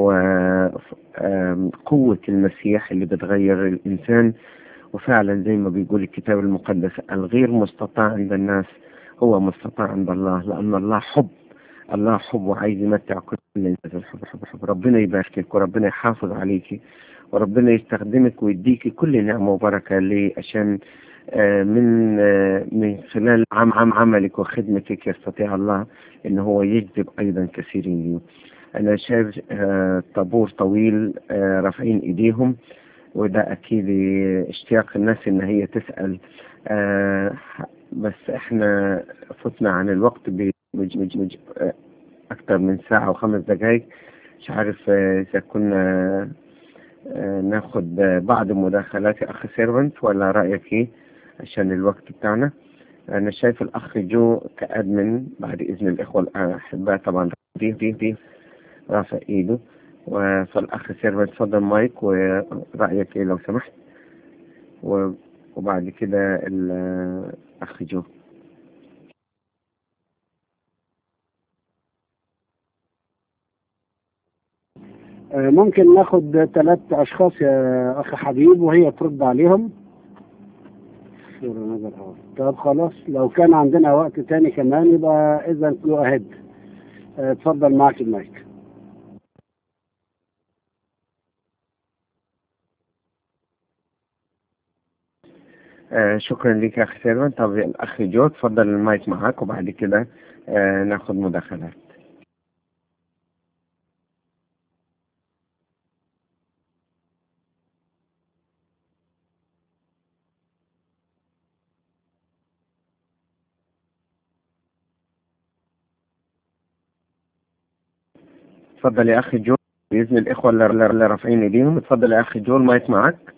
[SPEAKER 3] وقوة المسيح اللي بتغير الإنسان وفعلا زي ما بيقول الكتاب المقدس الغير مستطاع عند الناس هو مستطاع عند الله لأن الله حب الله حب وعايز يمتع كل الناس الحب حب حب ربنا يباركك وربنا يحافظ عليك وربنا يستخدمك ويديك كل نعمة وبركة ليه عشان آه، من آه، من خلال عم عم عملك وخدمتك يستطيع الله ان هو يجذب ايضا كثيرين ليه انا شايف آه، طابور طويل آه، رافعين ايديهم وده اكيد اشتياق الناس ان هي تسال آه، بس احنا فتنا عن الوقت بمج مج مج آه، اكتر من ساعه وخمس دقائق مش عارف آه، اذا كنا آه، ناخد آه، بعض المداخلات يا اخ سيرفنت ولا رايك ايه عشان الوقت بتاعنا انا شايف الاخ جو كادمن بعد اذن الاخوه الاحباء طبعا دي دي دي رافع ايده و- فالاخ سيرفنت اتفضل مايك ورايك ايه لو سمحت و- وبعد كده الاخ جو
[SPEAKER 1] آه، ممكن ناخد ثلاث أشخاص يا أخ حبيب وهي ترد عليهم طب خلاص لو كان عندنا وقت تاني كمان يبقى إذا جو أهيد اتفضل معك المايك
[SPEAKER 3] آه شكرا لك يا اخي سيرفن طب الاخ جو اتفضل المايك معاك وبعد كده آه ناخد مداخلات اتفضل يا اخي جو باذن الاخوه اللي اللي رافعين ايديهم اتفضل يا اخي جو المايك معاك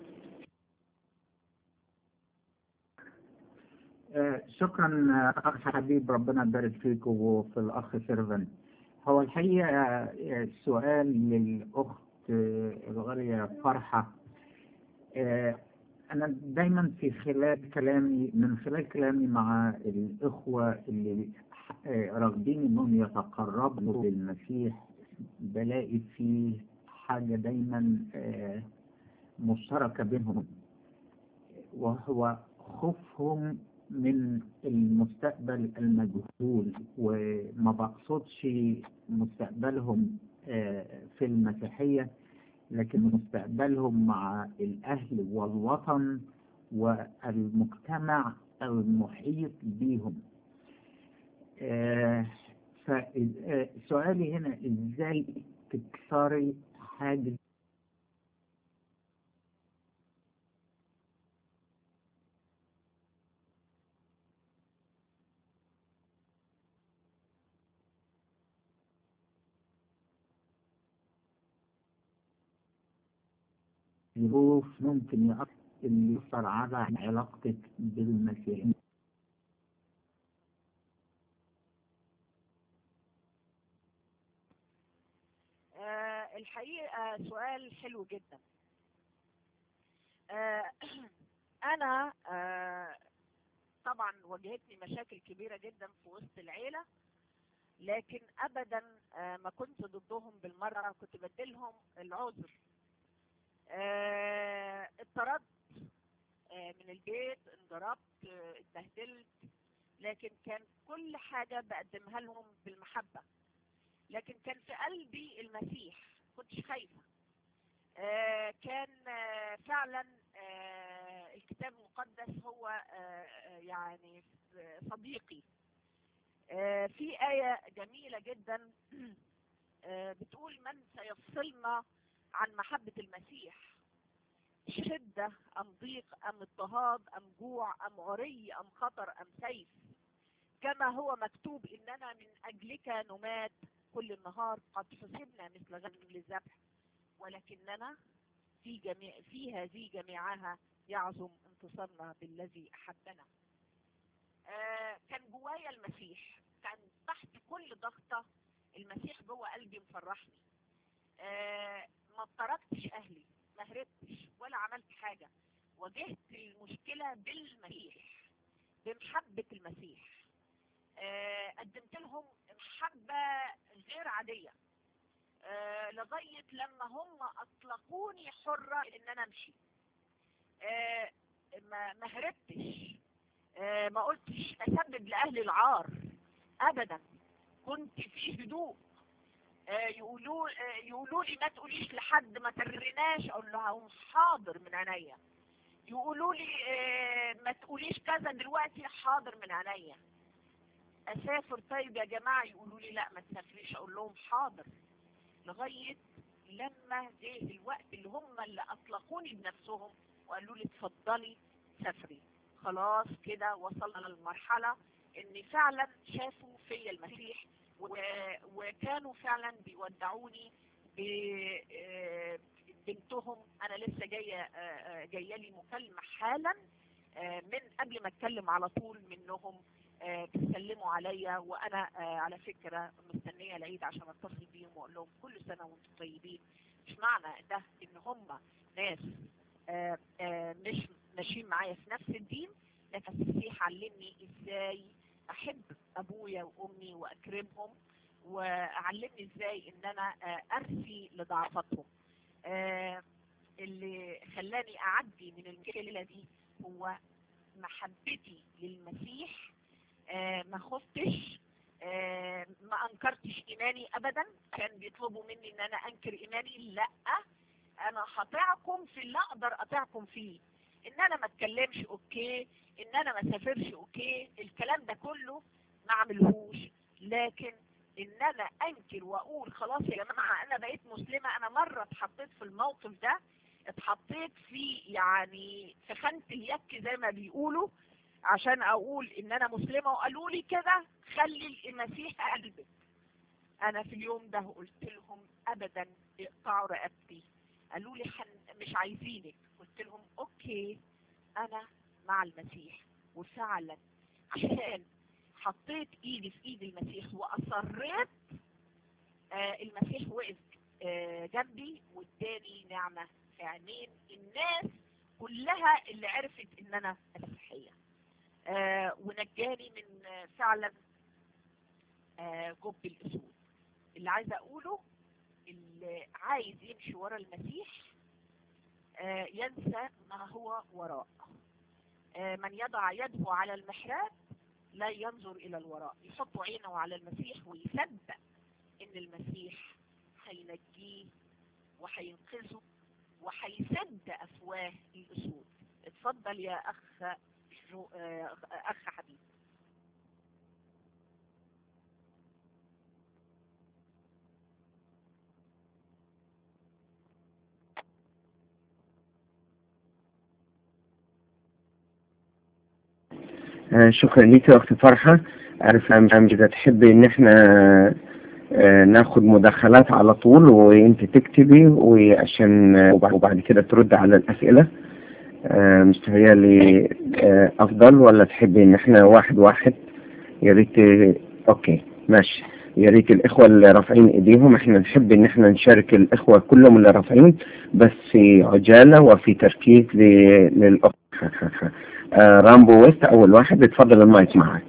[SPEAKER 5] آه، شكرا آه، اخ حبيب ربنا يبارك فيك وفي الاخ سيرفن هو الحقيقه آه، السؤال للاخت آه، الغاليه فرحه آه، انا دايما في خلال كلامي من خلال كلامي مع الاخوه اللي آه، راغبين انهم يتقربوا للمسيح بلاقي فيه حاجه دايما آه، مشتركه بينهم وهو خوفهم من المستقبل المجهول وما بقصدش مستقبلهم آه، في المسيحية لكن مستقبلهم مع الأهل والوطن والمجتمع المحيط بيهم آه، فسؤالي هنا ازاي تكسري حاجز ظروف ممكن يأثر اللي يأثر على علاقتك بالمسيح
[SPEAKER 4] آه، الحقيقة سؤال حلو جدا آه، أنا آه، طبعا واجهتني مشاكل كبيرة جدا في وسط العيلة لكن أبدا آه، ما كنت ضدهم بالمرة كنت بديلهم العذر آه، اتطردت آه، من البيت انضربت آه، اتبهدلت لكن كان كل حاجة بقدمها لهم بالمحبة لكن كان في قلبي المسيح كنتش خايفة آه، كان آه، فعلا آه، الكتاب المقدس هو آه، آه، يعني آه، صديقي آه، في آية جميلة جدا آه، بتقول من سيفصلنا عن محبة المسيح شدة أم ضيق أم اضطهاد أم جوع أم عري أم خطر أم سيف كما هو مكتوب إننا من أجلك نمات كل النهار قد حسبنا مثل غنم للذبح ولكننا في جميع في هذه جميعها يعظم انتصارنا بالذي أحبنا آه كان جوايا المسيح كان تحت كل ضغطة المسيح جوه قلبي مفرحني آه ما تركتش أهلي ما هربتش ولا عملت حاجة واجهت المشكلة بالمسيح بمحبة المسيح آه قدمت لهم محبة غير عادية آه لغاية لما هم أطلقوني حرة إن أنا أمشي آه ما ما هربتش آه ما قلتش أسبب لأهل العار أبدا كنت في هدوء آه يقولوا آه يقولوا لي ما تقوليش لحد ما ترناش اقول لهم حاضر من عينيا يقولوا لي آه ما تقوليش كذا دلوقتي حاضر من عينيا اسافر طيب يا جماعه يقولوا لي لا ما تسافريش اقول لهم حاضر لغايه لما جه الوقت اللي هم اللي اطلقوني بنفسهم وقالوا لي اتفضلي سافري خلاص كده وصلنا للمرحله ان فعلا شافوا فيا المسيح و... وكانوا فعلا بيودعوني ببنتهم انا لسه جايه جايه لي مكالمه حالا من قبل ما اتكلم على طول منهم بيسلموا عليا وانا على فكره مستنيه العيد عشان اتصل بيهم واقول لهم كل سنه وانتم طيبين مش معنى ده ان هم ناس مش ماشيين معايا في نفس الدين لكن المسيح علمني ازاي احب ابويا وامي واكرمهم وعلمني ازاي ان انا آه، ارثي لضعفاتهم آه، اللي خلاني اعدي من المشكله دي هو محبتي للمسيح آه، ما خفتش آه، ما انكرتش ايماني ابدا كان بيطلبوا مني ان انا انكر ايماني لا انا هطيعكم في اللي اقدر اطيعكم فيه ان انا ما اتكلمش اوكي ان انا ما سافرش اوكي الكلام ده كله ما اعملهوش لكن ان انا انكر واقول خلاص يا جماعه انا بقيت مسلمه انا مره اتحطيت في الموقف ده اتحطيت في يعني في خانه اليك زي ما بيقولوا عشان اقول ان انا مسلمه وقالوا لي كده خلي المسيح قلبك انا في اليوم ده قلت لهم ابدا اقطعوا رقبتي قالوا لي حن مش عايزينك قلت لهم اوكي انا مع المسيح وفعلا عشان حطيت ايدي في ايد المسيح واصريت آه المسيح وقف آه جنبي واداني نعمه في عينين الناس كلها اللي عرفت ان انا مسيحيه آه ونجاني من آه فعلا آه جب الاسود اللي عايزه اقوله اللي عايز يمشي ورا المسيح آه ينسى ما هو وراء آه من يضع يده على المحراب لا ينظر الى الوراء يحط عينه على المسيح ويصدق ان المسيح هينجيه وهينقذه وهيسد افواه الاسود اتفضل يا اخ جو آه، اخ حبيب
[SPEAKER 3] آه، شكرا ليك يا اخت فرحة عارفة عم اذا تحبي ان احنا آه، ناخد مداخلات على طول وانت تكتبي وعشان آه، وبع- وبعد كده ترد على الاسئلة آه، مستهيألي آه، افضل ولا تحبي ان احنا واحد واحد يا ريت اوكي ماشي يا ريت الاخوة اللي رافعين ايديهم احنا نحب ان احنا نشارك الاخوة كلهم اللي رافعين بس في عجالة وفي تركيز ل- للاخت آه، رامبو ويست اول واحد اتفضل المايك معك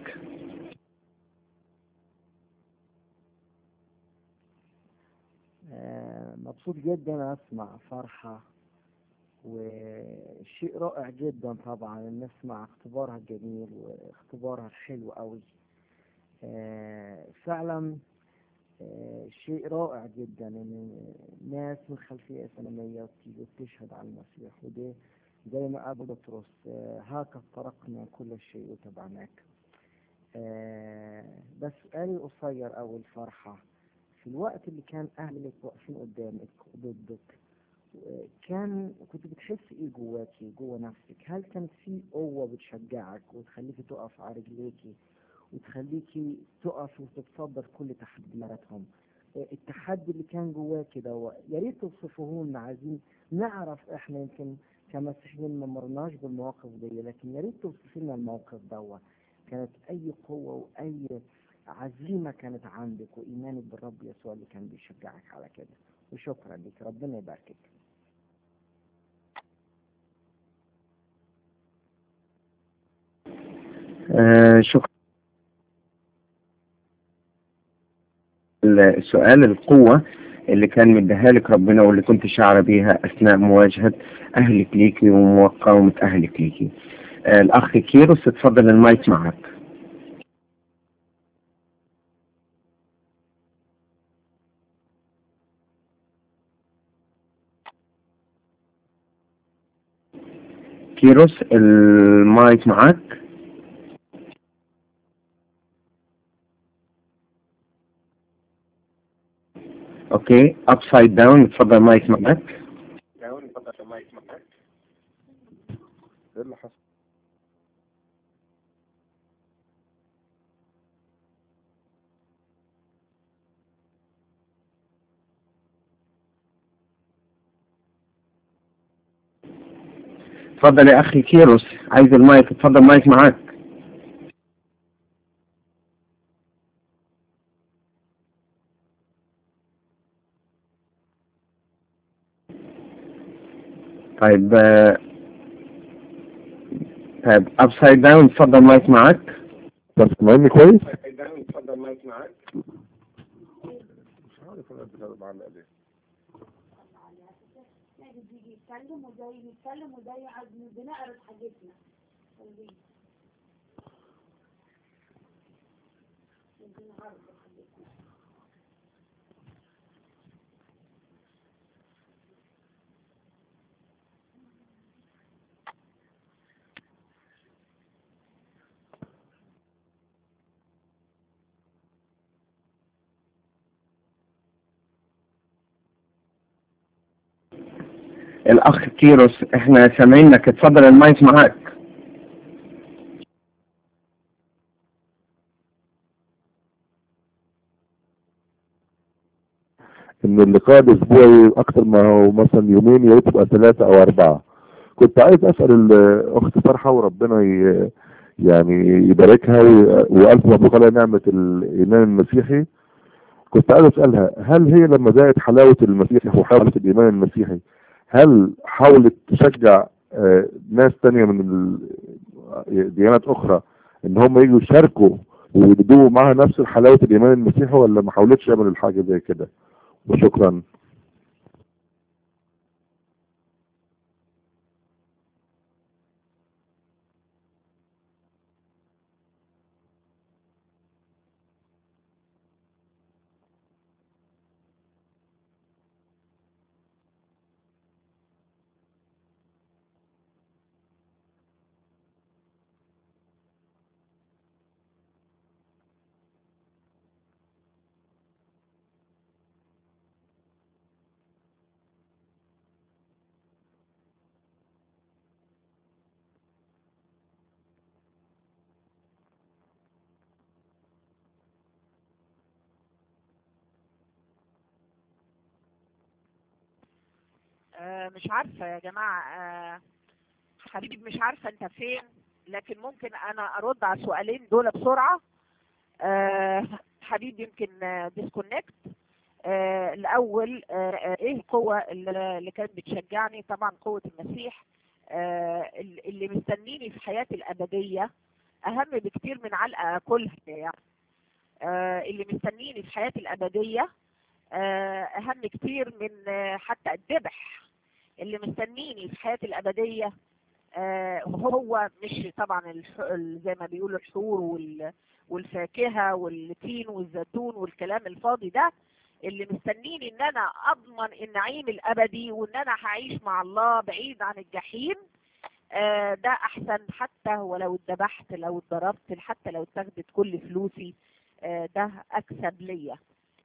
[SPEAKER 6] آه، مبسوط جدا اسمع فرحة وشيء رائع جدا طبعا ان نسمع اختبارها الجميل واختبارها الحلو قوي آه، فعلا آه، شيء رائع جدا ان ناس من خلفية إسلامية تيجي وتشهد على المسيح وده زي ما قال بطرس آه، هاك افترقنا كل شيء وتبعناك آه، بس سؤالي قصير أول فرحة في الوقت اللي كان أهلك واقفين قدامك وضدك آه، كان كنت بتحس ايه جواكي جوا نفسك هل كانت في قوة بتشجعك وتخليكي تقف على رجليكي وتخليكي تقف وتتصدر كل تحدياتهم آه، التحدي اللي كان جواكي ده يا ريت توصفوه لنا عايزين نعرف احنا يمكن كمسيحيين ما مرناش بالمواقف دي لكن يا ريت توصفي لنا الموقف دوت كانت اي قوة واي عزيمة كانت عندك وإيمانك بالرب يسوع اللي كان بيشجعك على كده وشكرا لك ربنا يباركك
[SPEAKER 3] آه، شكرا السؤال القوة اللي كان مديها لك ربنا واللي كنت شعر بيها أثناء مواجهة أهلك ليكي ومقاومة أهلك ليكي آه، الأخ كيروس اتفضل المايك معك كيروس المايك معك اوكي ابسايد داون اتفضل المايك معك داون اتفضل المايك معك ايه اللي حصل اتفضل يا اخي كيروس عايز المايك اتفضل المايك معاك طيب آه، طيب ابسايد داون اتفضل المايك معاك
[SPEAKER 7] بس سامعني كويس
[SPEAKER 3] اتفضل المايك معاك
[SPEAKER 7] مش عارف انا بتكلم معلق ليه
[SPEAKER 8] يعني بيجي يتكلم وده يتكلم وده يقعد بنعرض حاجتنا طيبين. بنعرض حاجتنا
[SPEAKER 3] الأخ كيروس احنا سامعينك اتفضل المايك معاك
[SPEAKER 7] ان اللقاء الاسبوعي اكتر ما هو مثلا يومين يا ريت يبقى ثلاثة او اربعة كنت عايز اسأل الاخت فرحة وربنا ي... يعني يباركها و- والف مبروك على نعمة الايمان المسيحي كنت عايز اسألها هل هي لما ذاقت حلاوة المسيح وحلاوة الايمان المسيحي هل حاولت تشجع آه، ناس تانية من ال- ديانات اخرى ان هم يجوا يشاركوا ويدوا معاها نفس حلاوة الايمان المسيحي ولا ما حاولتش يعملوا الحاجة زي كده وشكرا
[SPEAKER 4] آه، مش عارفة يا جماعة آه، حبيبي مش عارفة انت فين لكن ممكن انا ارد على السؤالين دول بسرعة آه، حبيبي يمكن ديسكونكت الاول آه، آه، ايه القوة اللي اللي كانت بتشجعني طبعا قوة المسيح آه، اللي مستنيني في حياتي الابدية اهم بكتير من علقة اكلها يعني آه، اللي مستنيني في حياتي الابدية آه، اهم كتير من آه، حتى الذبح اللي مستنيني في حياتي الابديه آه، هو مش طبعا الح- ال- زي ما بيقولوا الحور وال- والفاكهه والتين والزيتون والكلام الفاضي ده اللي مستنيني ان انا اضمن النعيم الابدي وان انا هعيش مع الله بعيد عن الجحيم آه، ده احسن حتى ولو اتذبحت لو اتضربت حتى لو اتاخدت كل فلوسي آه، ده اكسب ليا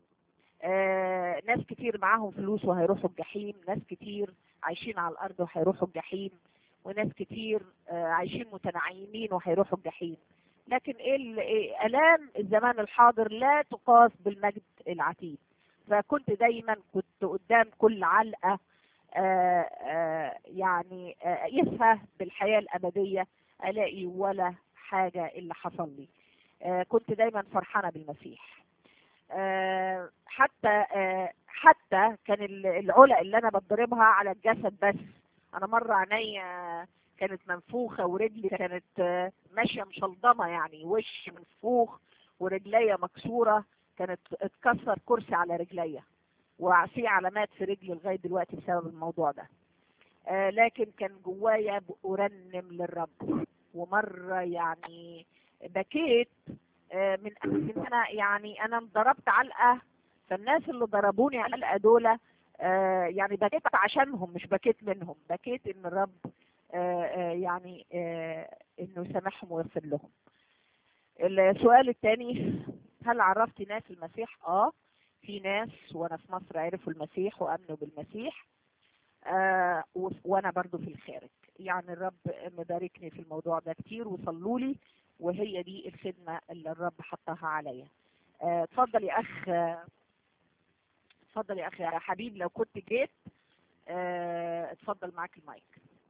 [SPEAKER 4] آه، ناس كتير معاهم فلوس وهيروحوا الجحيم ناس كتير عايشين على الارض وهيروحوا الجحيم وناس كتير آه، عايشين متنعمين وهيروحوا الجحيم لكن ايه ال- إيه الام الزمان الحاضر لا تقاس بالمجد العتيد فكنت دايما كنت قدام كل علقه آه، آه، يعني آه، اقيسها بالحياه الابديه الاقي ولا حاجه اللي حصل لي آه، كنت دايما فرحانه بالمسيح آه، حتى آه، حتى كان ال- العلق اللي انا بضربها على الجسد بس انا مره عينيا كانت منفوخه ورجلي كانت آه، ماشيه مشلضمه يعني وش منفوخ ورجليا مكسوره كانت اتكسر كرسي على رجليا وفي علامات في رجلي لغايه دلوقتي بسبب الموضوع ده آه، لكن كان جوايا ارنم للرب ومره يعني بكيت آه، من من انا يعني انا انضربت علقه فالناس اللي ضربوني علقه دول آه، يعني بكيت عشانهم مش بكيت منهم بكيت ان الرب آه، آه، يعني آه، انه يسامحهم ويغفر لهم السؤال الثاني هل عرفت ناس المسيح اه في ناس وانا في مصر عرفوا المسيح وامنوا بالمسيح آه و- وانا برضو في الخارج يعني الرب مباركني في الموضوع ده كتير وصلوا لي وهي دي الخدمة اللي الرب حطها عليا آه، اتفضل يا اخ آه، اتفضل يا اخ يا حبيب لو كنت جيت آه، اتفضل معاك المايك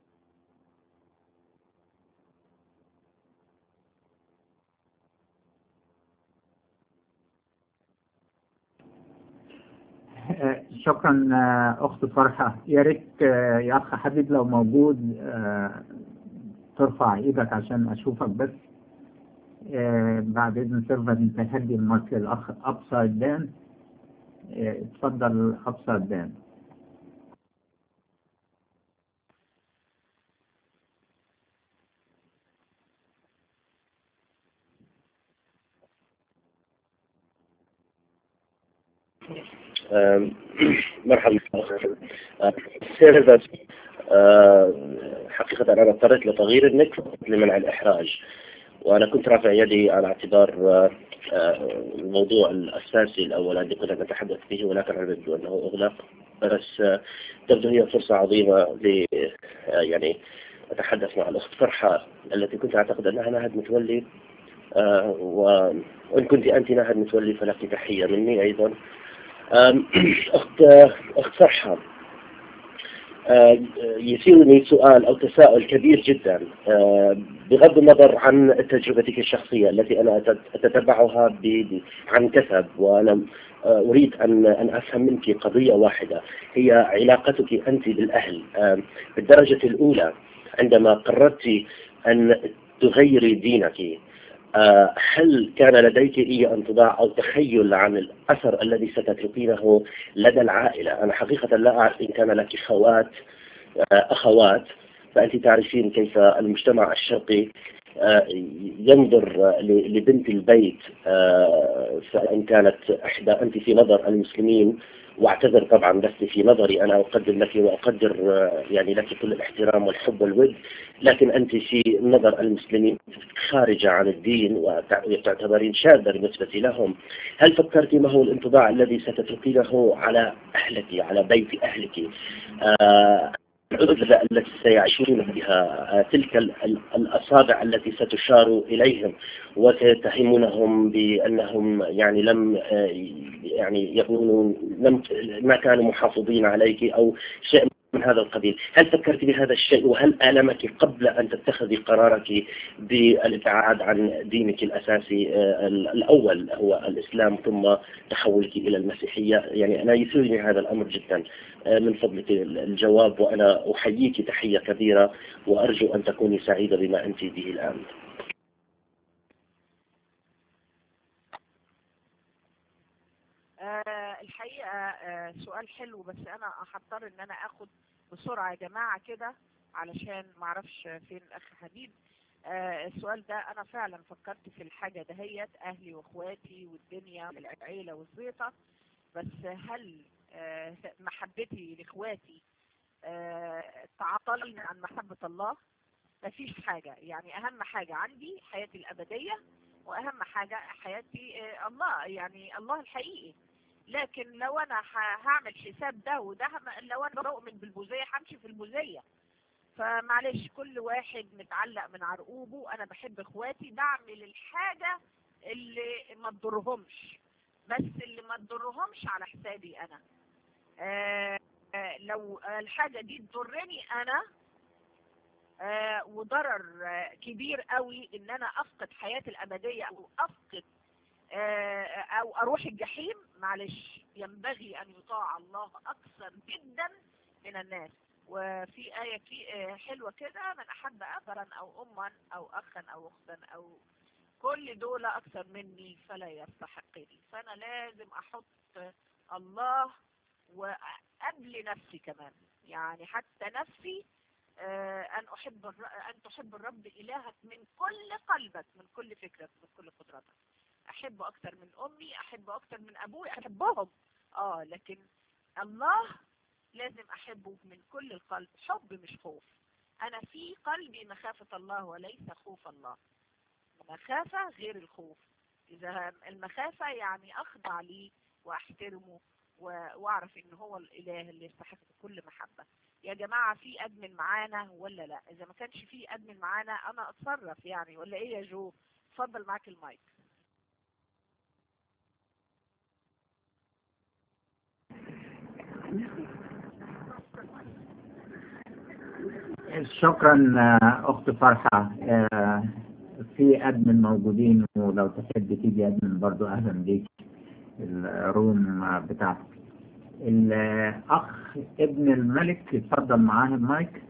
[SPEAKER 5] آه، شكرا آه، أخت فرحة يا ريت آه، يا أخ حبيب لو موجود آه، ترفع إيدك عشان أشوفك بس آه، بعد إذن سيرفر أنت هدي المايك للأخ أبسايد دان آه، اتفضل أبصر دان
[SPEAKER 9] آم، مرحبا آه، سيرفس آه، حقيقة أنا اضطريت لتغيير النت لمنع الإحراج وأنا كنت رافع يدي على اعتبار آه، آه، الموضوع الأساسي الأول الذي كنا نتحدث به ولكن أعتقد أنه أغلق بس آه، تبدو هي فرصة عظيمة ل آه، يعني أتحدث مع الأخت فرحة التي كنت أعتقد أنها نهد متولي آه، و- وإن كنت أنت نهد متولي فلك تحية مني أيضا آم، أخت أخت فرحة آه، يثيرني سؤال أو تساؤل كبير جدا آه، بغض النظر عن تجربتك الشخصية التي أنا أتت- أتتبعها ب- ب- عن كثب وأنا آه، أريد أن أن أفهم منك قضية واحدة هي علاقتك أنت بالأهل آم، بالدرجة الأولى عندما قررت أن تغيري دينك آه، هل كان لديك أي انطباع أو تخيل عن الأثر الذي ستتركينه لدى العائلة أنا حقيقة لا أعرف إن كان لك خوات آه، أخوات فأنت تعرفين كيف المجتمع الشرقي آه، ينظر آه، ل- لبنت البيت آه، فإن كانت إحدى أنت في نظر المسلمين واعتذر طبعا بس في نظري أنا أقدم لك وأقدر آه، يعني لك كل الاحترام والحب والود لكن أنت في نظر المسلمين خارجة عن الدين وتعتبرين شاذة بالنسبة لهم هل فكرت ما هو الانطباع الذي ستتركينه على أهلك على بيت أهلك آه، العزلة التي سيعيشون بها آه، تلك ال- ال- الأصابع التي ستشار إليهم وتتهمونهم بأنهم يعني لم آه، يعني يكونون لم ما كانوا محافظين عليك أو شيء من هذا القبيل هل فكرت بهذا الشيء وهل آلمك قبل أن تتخذي قرارك بالابتعاد عن دينك الأساسي آه، الأول هو الإسلام ثم تحولك إلى المسيحية يعني أنا يثيرني هذا الأمر جدا آه، من فضلك الجواب وأنا أحييك تحية كبيرة وأرجو أن تكوني سعيدة بما أنت به الآن
[SPEAKER 4] آه الحقيقة آه سؤال حلو بس أنا هضطر إن أنا آخد بسرعة يا جماعة كده علشان معرفش فين الأخ حبيب آه السؤال ده أنا فعلا فكرت في الحاجة دهيت أهلي وإخواتي والدنيا والعيلة والزيطة بس هل آه محبتي لإخواتي آه تعطلني عن محبة الله؟ مفيش حاجة يعني أهم حاجة عندي حياتي الأبدية وأهم حاجة حياتي آه الله يعني الله الحقيقي لكن لو انا ه- هعمل حساب ده وده هم- لو انا بؤمن بالبوذيه همشي في البوذيه فمعلش كل واحد متعلق من عرقوبه انا بحب اخواتي بعمل الحاجه اللي ما تضرهمش بس اللي ما تضرهمش على حسابي انا آه آه لو الحاجه دي تضرني انا آه وضرر آه كبير قوي ان انا افقد حياتي الابديه او افقد آه، او اروح الجحيم معلش ينبغي ان يطاع الله اكثر جدا من الناس وفي آية كي- آه، حلوة كده من أحب أبرا أو أما أو أخا أو أختا أو كل دول أكثر مني فلا يستحقني فأنا لازم أحط الله وقبل نفسي كمان يعني حتى نفسي آه، أن أحب الر- أن تحب الرب إلهك من كل قلبك من كل فكرك من كل قدرتك احبه اكتر من امي احبه اكتر من ابوي احبهم اه لكن الله لازم احبه من كل القلب حب مش خوف انا في قلبي مخافة الله وليس خوف الله مخافة غير الخوف اذا المخافة يعني اخضع ليه واحترمه و- واعرف ان هو الاله اللي يستحق كل محبة يا جماعة في ادمن معانا ولا لا اذا ما كانش في ادمن معانا انا اتصرف يعني ولا ايه يا جو اتفضل معاك المايك
[SPEAKER 5] شكرا آه، أخت فرحة آه، في أدمن موجودين ولو تحب تيجي أدمن برضو أهلا بيك الروم آه، بتاعتك الأخ ابن الملك اتفضل معاه المايك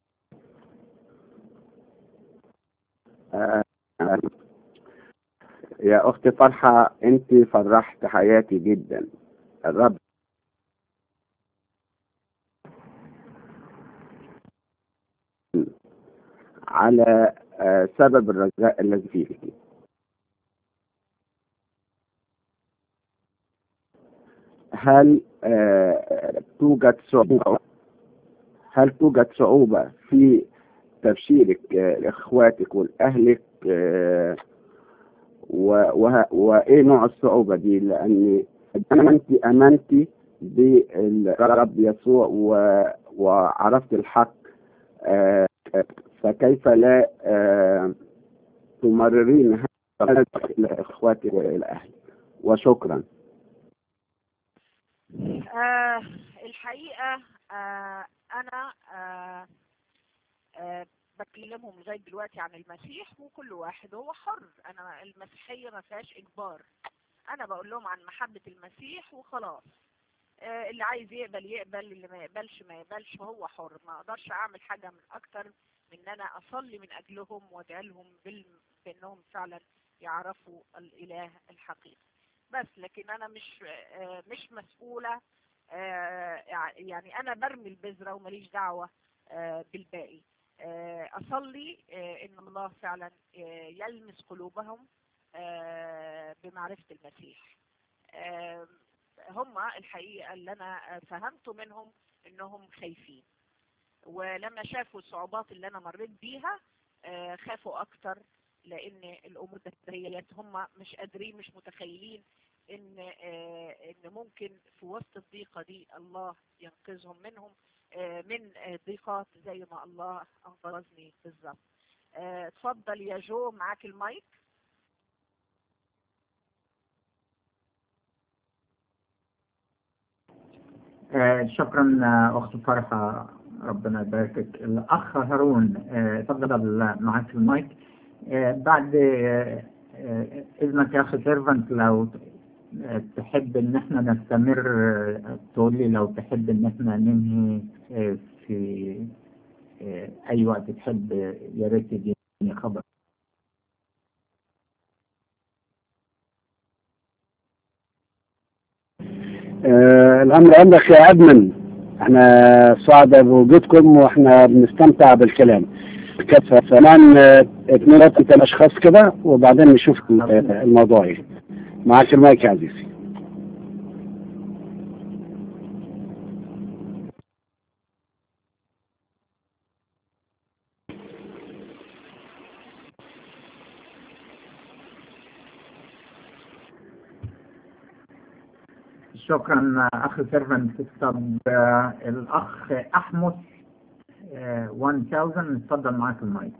[SPEAKER 1] آه،
[SPEAKER 3] يا أختي فرحة أنت فرحت حياتي جدا الرب على آه، سبب الرجاء الذي فيك هل آه، توجد صعوبة هل توجد صعوبة في تبشيرك آه، لإخواتك ولأهلك آه، و- وه- وإيه نوع الصعوبة دي لأن أنت أمنتي بالرب يسوع و- وعرفت الحق آه، فكيف لا آه، تمررين هذا لإخواتك والأهل وشكرا
[SPEAKER 4] آه الحقيقة آه أنا آه آه بكلمهم لغاية دلوقتي عن المسيح وكل واحد هو حر أنا المسيحية ما فيهاش إجبار أنا بقول لهم عن محبة المسيح وخلاص آه اللي عايز يقبل يقبل اللي ما يقبلش ما يقبلش هو حر ما أقدرش أعمل حاجة من أكتر من إن أنا أصلي من أجلهم وأدعي لهم بال- بأنهم فعلا يعرفوا الإله الحقيقي بس لكن أنا مش آه مش مسؤولة آه يعني أنا برمي البذرة ومليش دعوة آه بالباقي آه أصلي آه إن الله فعلا آه يلمس قلوبهم آه بمعرفة المسيح آه هم الحقيقة اللي أنا فهمته منهم إنهم خايفين ولما شافوا الصعوبات اللي أنا مريت بيها آه خافوا أكتر لأن الأمور ديت هم مش قادرين مش متخيلين إن آه إن ممكن في وسط الضيقة دي الله ينقذهم منهم آه من آه ضيقات زي ما الله أنقذني بالظبط آه، اتفضل يا جو معاك المايك
[SPEAKER 5] آه، شكرا آه، أخت فرحة ربنا يباركك الأخ هارون آه، اتفضل معاك المايك آه، بعد آه، آه، إذنك يا أخي سيرفنت لو آه، تحب إن إحنا نستمر آه، تقول لي لو تحب إن إحنا ننهي آه، في آه، أي وقت تحب آه، يا ريت تديني خبر
[SPEAKER 1] آه الأمر عندك يا أدمن احنا سعداء بوجودكم واحنا بنستمتع بالكلام كفى كمان آه، اتنين تلات أشخاص كده وبعدين نشوف آه، الموضوع ايه معاك المايك يا عزيزي
[SPEAKER 5] شكرا أخي سيرفنت طب آه، الأخ أحمد آه، 1000 اتفضل معاك المايك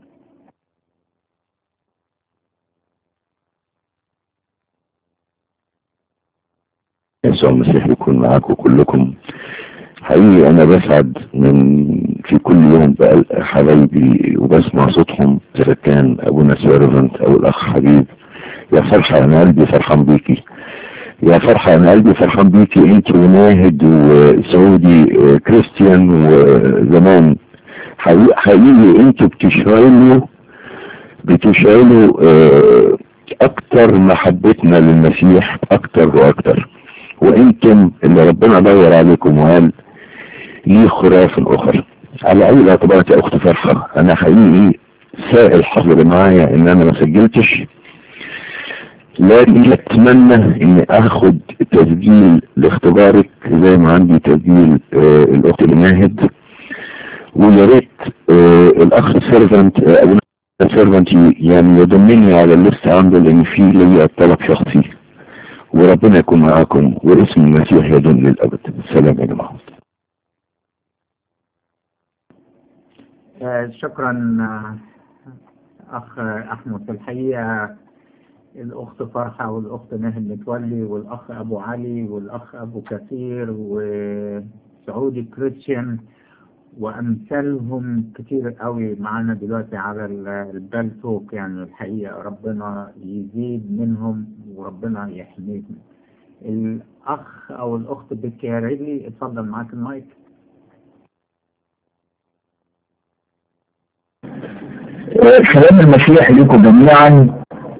[SPEAKER 7] يسوع المسيح يكون معاكم كلكم حقيقي انا بسعد من في كل يوم بقى حبايبي وبسمع صوتهم اذا كان ابونا سيرفنت او الاخ حبيب يا فرحة انا قلبي فرحان بيكي يا فرحة انا قلبي فرحان بيكي انت وناهد وسعودي آه، كريستيان وزمان حقيقي, حقيقي انتوا بتشعلوا بتشعلوا آه، اكتر محبتنا للمسيح اكتر واكتر وانتم اللي ربنا دور عليكم وقال ليه خراف اخر على اي الاعتبارات يا اخت فرحة انا حقيقي سائل حظر معايا ان انا ما سجلتش لكن اتمنى اني اخد تسجيل لاختبارك زي ما عندي تسجيل آه الاخت الماهد ويا ريت آه الاخ سيرفنت آه ابونا سيرفنت يعني يضمني على الليست عنده لان في ليا طلب شخصي وربنا يكون معاكم واسم المسيح يدوم للابد سلام يا جماعه
[SPEAKER 5] آه، شكرا آه، أخ أحمد الحقيقة الأخت فرحة والأخت ناهد متولي والأخ أبو علي والأخ أبو كثير وسعودي كريستيان وأمثالهم كتير قوي معانا دلوقتي على ال- البال توك يعني الحقيقة ربنا يزيد منهم وربنا يحميهم الأخ أو الأخت بكياريلي اتفضل معاك المايك
[SPEAKER 10] سلام المسيح لكم جميعا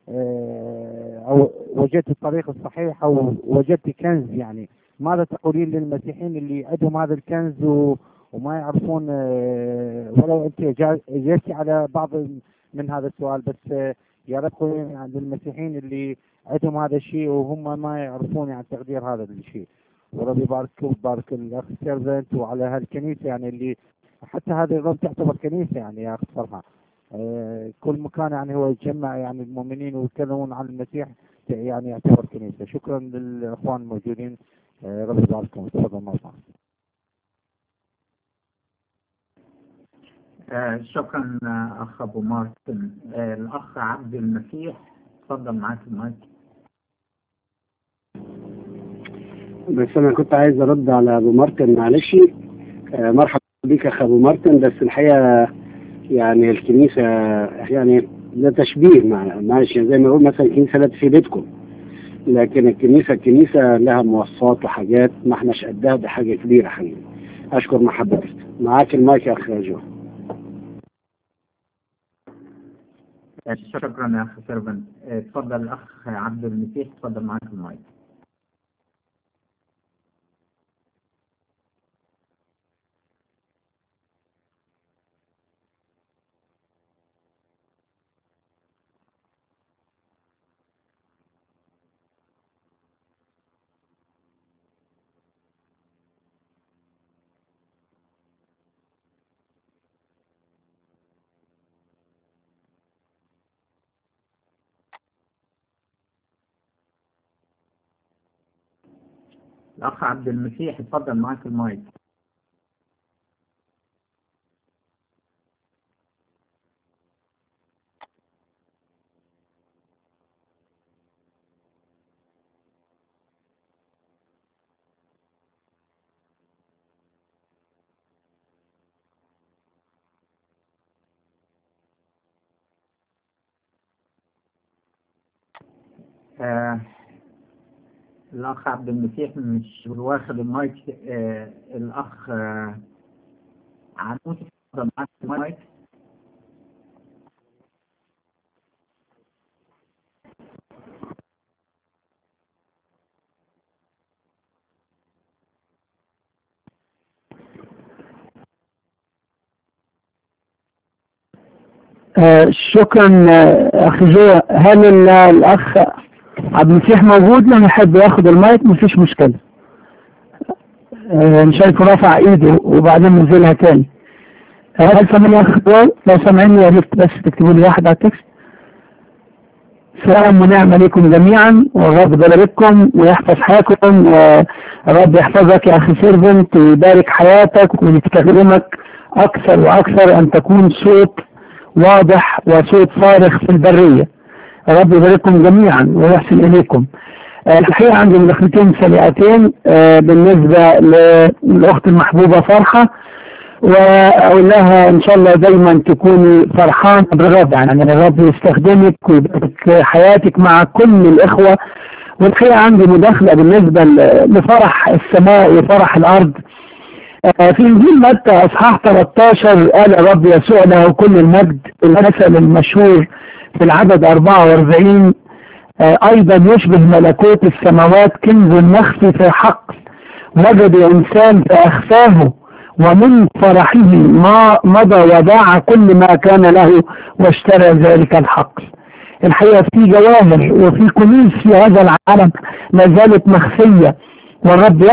[SPEAKER 6] آه، أو وجدت الطريق الصحيح أو وجدت كنز يعني ماذا تقولين للمسيحيين اللي عندهم هذا الكنز و... وما يعرفون آه، ولو أنت جا- جاوبتي على بعض من هذا السؤال بس آه، يا رب تقولين عند المسيحيين اللي عندهم هذا الشيء وهم ما يعرفون يعني تقدير هذا الشيء ورب يبارك ويبارك الاخ سيرفنت وعلى هالكنيسه يعني اللي حتى هذه الرب تعتبر كنيسه يعني يا اخ صراحه آه، كل مكان يعني هو يجمع يعني المؤمنين ويتكلمون عن المسيح يعني يعتبر كنيسه شكرا للاخوان الموجودين آه، رب يبارككم تفضل موضوع
[SPEAKER 5] آه، شكرا آه، أخ أبو مارتن آه، الأخ عبد المسيح تفضل معاك المايك
[SPEAKER 1] بس انا كنت عايز ارد على ابو مارتن معلش آه، مرحبا بك اخ ابو مارتن بس الحقيقه يعني الكنيسه يعني ده تشبيه مع- معلش يعني زي ما اقول مثلا الكنيسه لا في بيتكم لكن الكنيسه الكنيسه لها مواصفات وحاجات ما احناش قدها دي حاجه كبيره حقيقي اشكر محبتك معاك المايك يا اخ جو
[SPEAKER 5] آه، شكرا يا أخ سيرفنت آه، تفضل الأخ عبد المسيح تفضل معاك المايك الأخ عبد المسيح اتفضل معاك المايك آه، الأخ عبد المسيح مش واخد المايك آه، الأخ آه، عنوس اتفضل معاك المايك
[SPEAKER 11] آه، شكرا آه، اخي جو هل ال- الاخ عبد المسيح موجود لما يحب ياخد المايك مفيش مشكلة آه، شايفه رافع ايده وبعدين نزلها تاني آه، هل سامعني يا اخي جو لو سامعني يا ريت بس تكتبوا لي واحد على التكست سلام ونعم عليكم جميعا والرب يبارككم ويحفظ حياتكم والرب يحفظك يا اخي سيرفنت ويبارك حياتك ويستخدمك اكثر واكثر ان تكون صوت واضح وصوت صارخ في البرية رب يبارككم جميعا ويحسن إليكم آه، الحقيقة عندي مداخلتين سريعتين آه، بالنسبة للأخت المحبوبة فرحة وأقول لها إن شاء الله دايما تكوني فرحانة بالرب يعني الرب يستخدمك ويبارك حياتك مع كل الإخوة والحقيقة عندي مداخلة بالنسبة ل- لفرح السماء وفرح الأرض آه، في انجيل متى اصحاح 13 قال الرب يسوع له كل المجد المثل المشهور في العدد 44 آه، ايضا يشبه ملكوت السماوات كنز مخفي في حقل وجد انسان فاخفاه ومن فرحه ما مضى وباع كل ما كان له واشترى ذلك الحقل الحقيقة في جواهر وفي كنوز في هذا العالم ما زالت مخفية والرب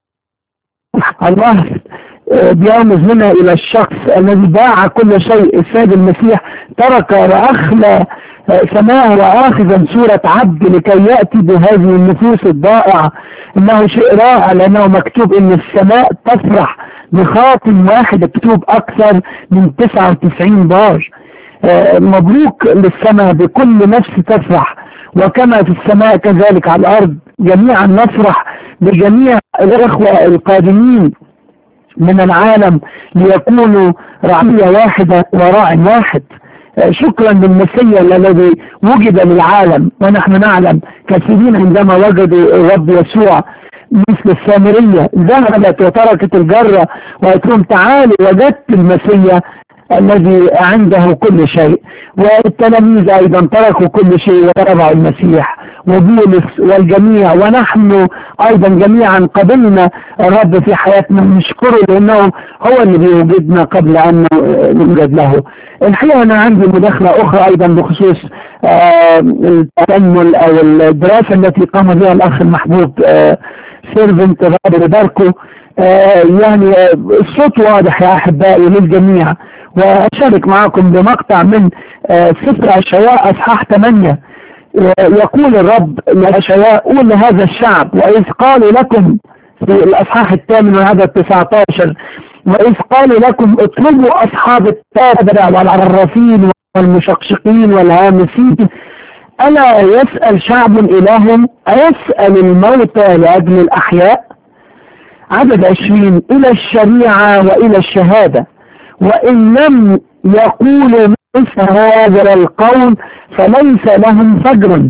[SPEAKER 11] الله آه، بيرمز هنا الى الشخص الذي باع كل شيء السيد المسيح ترك واخلى آه، سماه واخذا صورة عبد لكي يأتي بهذه النفوس الضائعة انه شيء رائع لانه مكتوب ان السماء تفرح بخاتم واحد مكتوب اكثر من 99 بار آه، مبروك للسماء بكل نفس تفرح وكما في السماء كذلك على الأرض جميعا نفرح بجميع الإخوة القادمين من العالم ليكونوا رعية واحدة وراع واحد آه، شكرا للمسيا الذي وجد للعالم ونحن نعلم كثيرين عندما وجدوا الرب يسوع مثل السامرية ذهبت وتركت الجرة وقالت لهم تعالوا وجدت المسيا الذي عنده كل شيء والتلاميذ أيضا تركوا كل شيء وتبعوا المسيح وبولس والجميع ونحن أيضا جميعا قبلنا الرب في حياتنا نشكره لأنه هو اللي بيوجدنا قبل أن نوجد له الحقيقة أنا عندي مداخلة أخرى أيضا بخصوص آه، التأمل أو الدراسة التي قام بها الأخ المحبوب آه، سيرفنت الرب يباركه آه، يعني آه، الصوت واضح يا أحبائي للجميع وأشارك معكم بمقطع من آه، سفر أشعياء أصحاح 8 يقول الرب لأشعياء قول لهذا الشعب وإذ قالوا لكم في الأصحاح الثامن وهذا التسعتاشر وإذ قالوا لكم اطلبوا أصحاب التابع والعرافين والمشقشقين والهامسين ألا يسأل شعب إلههم أيسأل الموتى لأجل الأحياء عدد عشرين إلى الشريعة وإلى الشهادة وإن لم يقولوا مثل هذا القول فليس لهم فجر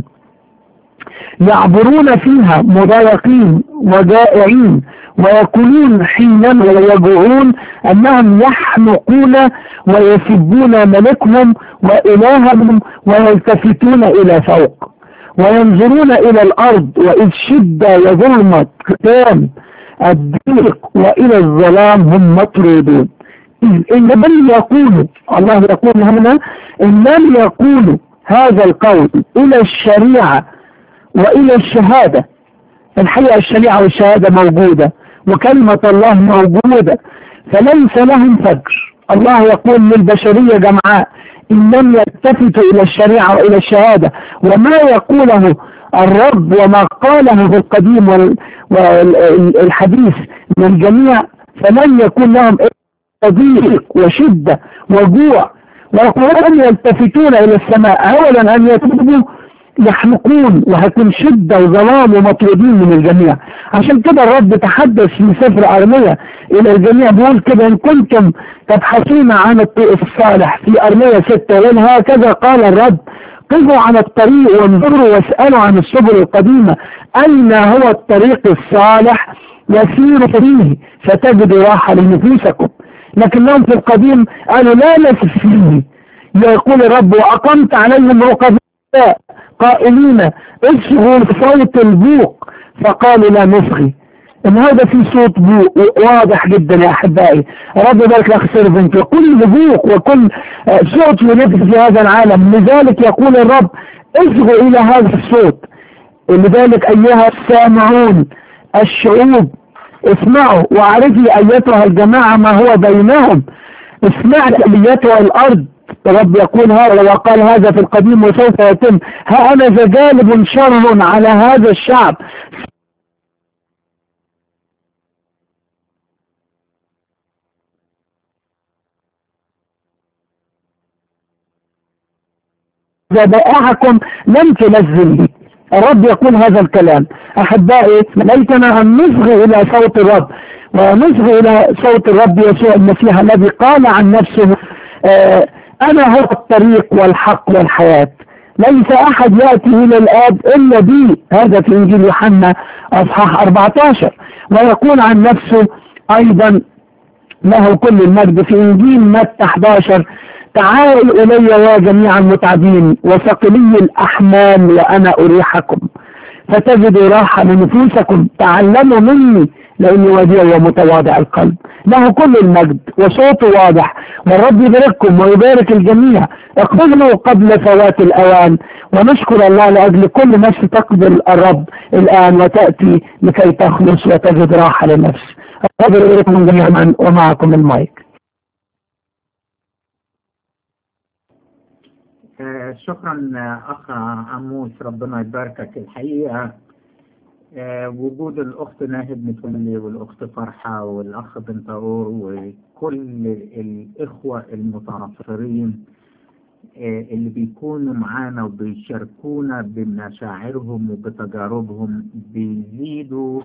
[SPEAKER 11] يعبرون فيها مضايقين وجائعين ويقولون حينما يجوعون أنهم يحمقون ويسبون ملكهم وإلههم ويلتفتون إلى فوق وينظرون إلى الأرض وإذ شدة وظلمة قتام الضيق وإلى الظلام هم مطرودون إن لم يقولوا الله يقول هنا إن لم يقولوا هذا القول إلى الشريعة وإلى الشهادة الحقيقة الشريعة والشهادة موجودة وكلمة الله موجودة فليس لهم فجر الله يقول للبشرية جمعاء إن لم يلتفتوا إلى الشريعة وإلى الشهادة وما يقوله الرب وما قاله في القديم والحديث من الجميع فلن يكون لهم ضيق وشدة وجوع ويقولون أن يلتفتون إلى السماء أولا أن يتوبوا يحمقون وهيكون شدة وظلام ومطرودين من الجميع عشان كده الرب تحدث في سفر أرمية إلى الجميع بيقول كده إن كنتم تبحثون عن الطريق الصالح في أرمية ستة يقول هكذا قال الرب قفوا على الطريق وانظروا واسألوا عن السبل القديمة أين هو الطريق الصالح يسير فيه فتجدوا راحة لنفوسكم لكنهم في القديم قالوا لا نسف فيه يقول الرب وأقمت عليهم رقباء قائلين اصغوا صوت البوق فقالوا لا نصغي ان هذا في صوت بوق واضح جدا يا احبائي رب يبارك لك سيرفنت وكل بوق وكل صوت ينفذ في هذا العالم لذلك يقول الرب اصغوا الى هذا الصوت لذلك ايها السامعون الشعوب اسمعوا واعرفي ايتها الجماعة ما هو بينهم اسمعت ايتها الارض الرب يقول هذا وقال هذا في القديم وسوف يتم ها انا جالب شر على هذا الشعب ذبائحكم لم تنزل لي الرب يقول هذا الكلام أحبائي ليتنا أن نصغي إلى صوت الرب ونصغي إلى صوت الرب يسوع المسيح الذي قال عن نفسه آه أنا هو الطريق والحق والحياة ليس أحد يأتي إلى الآب إلا بي هذا في إنجيل يوحنا أصحاح 14 ويقول عن نفسه أيضا له كل المجد في إنجيل متى 11 تعالوا إلي يا جميع المتعبين وثقلي الأحمال وأنا أريحكم فتجدوا راحة لنفوسكم تعلموا مني لأني وديع ومتواضع القلب له كل المجد وصوته واضح والرب يبارككم ويبارك الجميع اقبلوا قبل فوات الأوان ونشكر الله لأجل كل نفس تقبل الرب الآن وتأتي لكي تخلص وتجد راحة للنفس الرب يبارككم جميعا ومعكم المايك
[SPEAKER 5] آه شكرا أخ عموس ربنا يباركك الحقيقة آه وجود الأخت ناهد متولي والأخت فرحة والأخ بنتاور وكل الإخوة المتنصرين آه اللي بيكونوا معانا وبيشاركونا بمشاعرهم وبتجاربهم بيزيدوا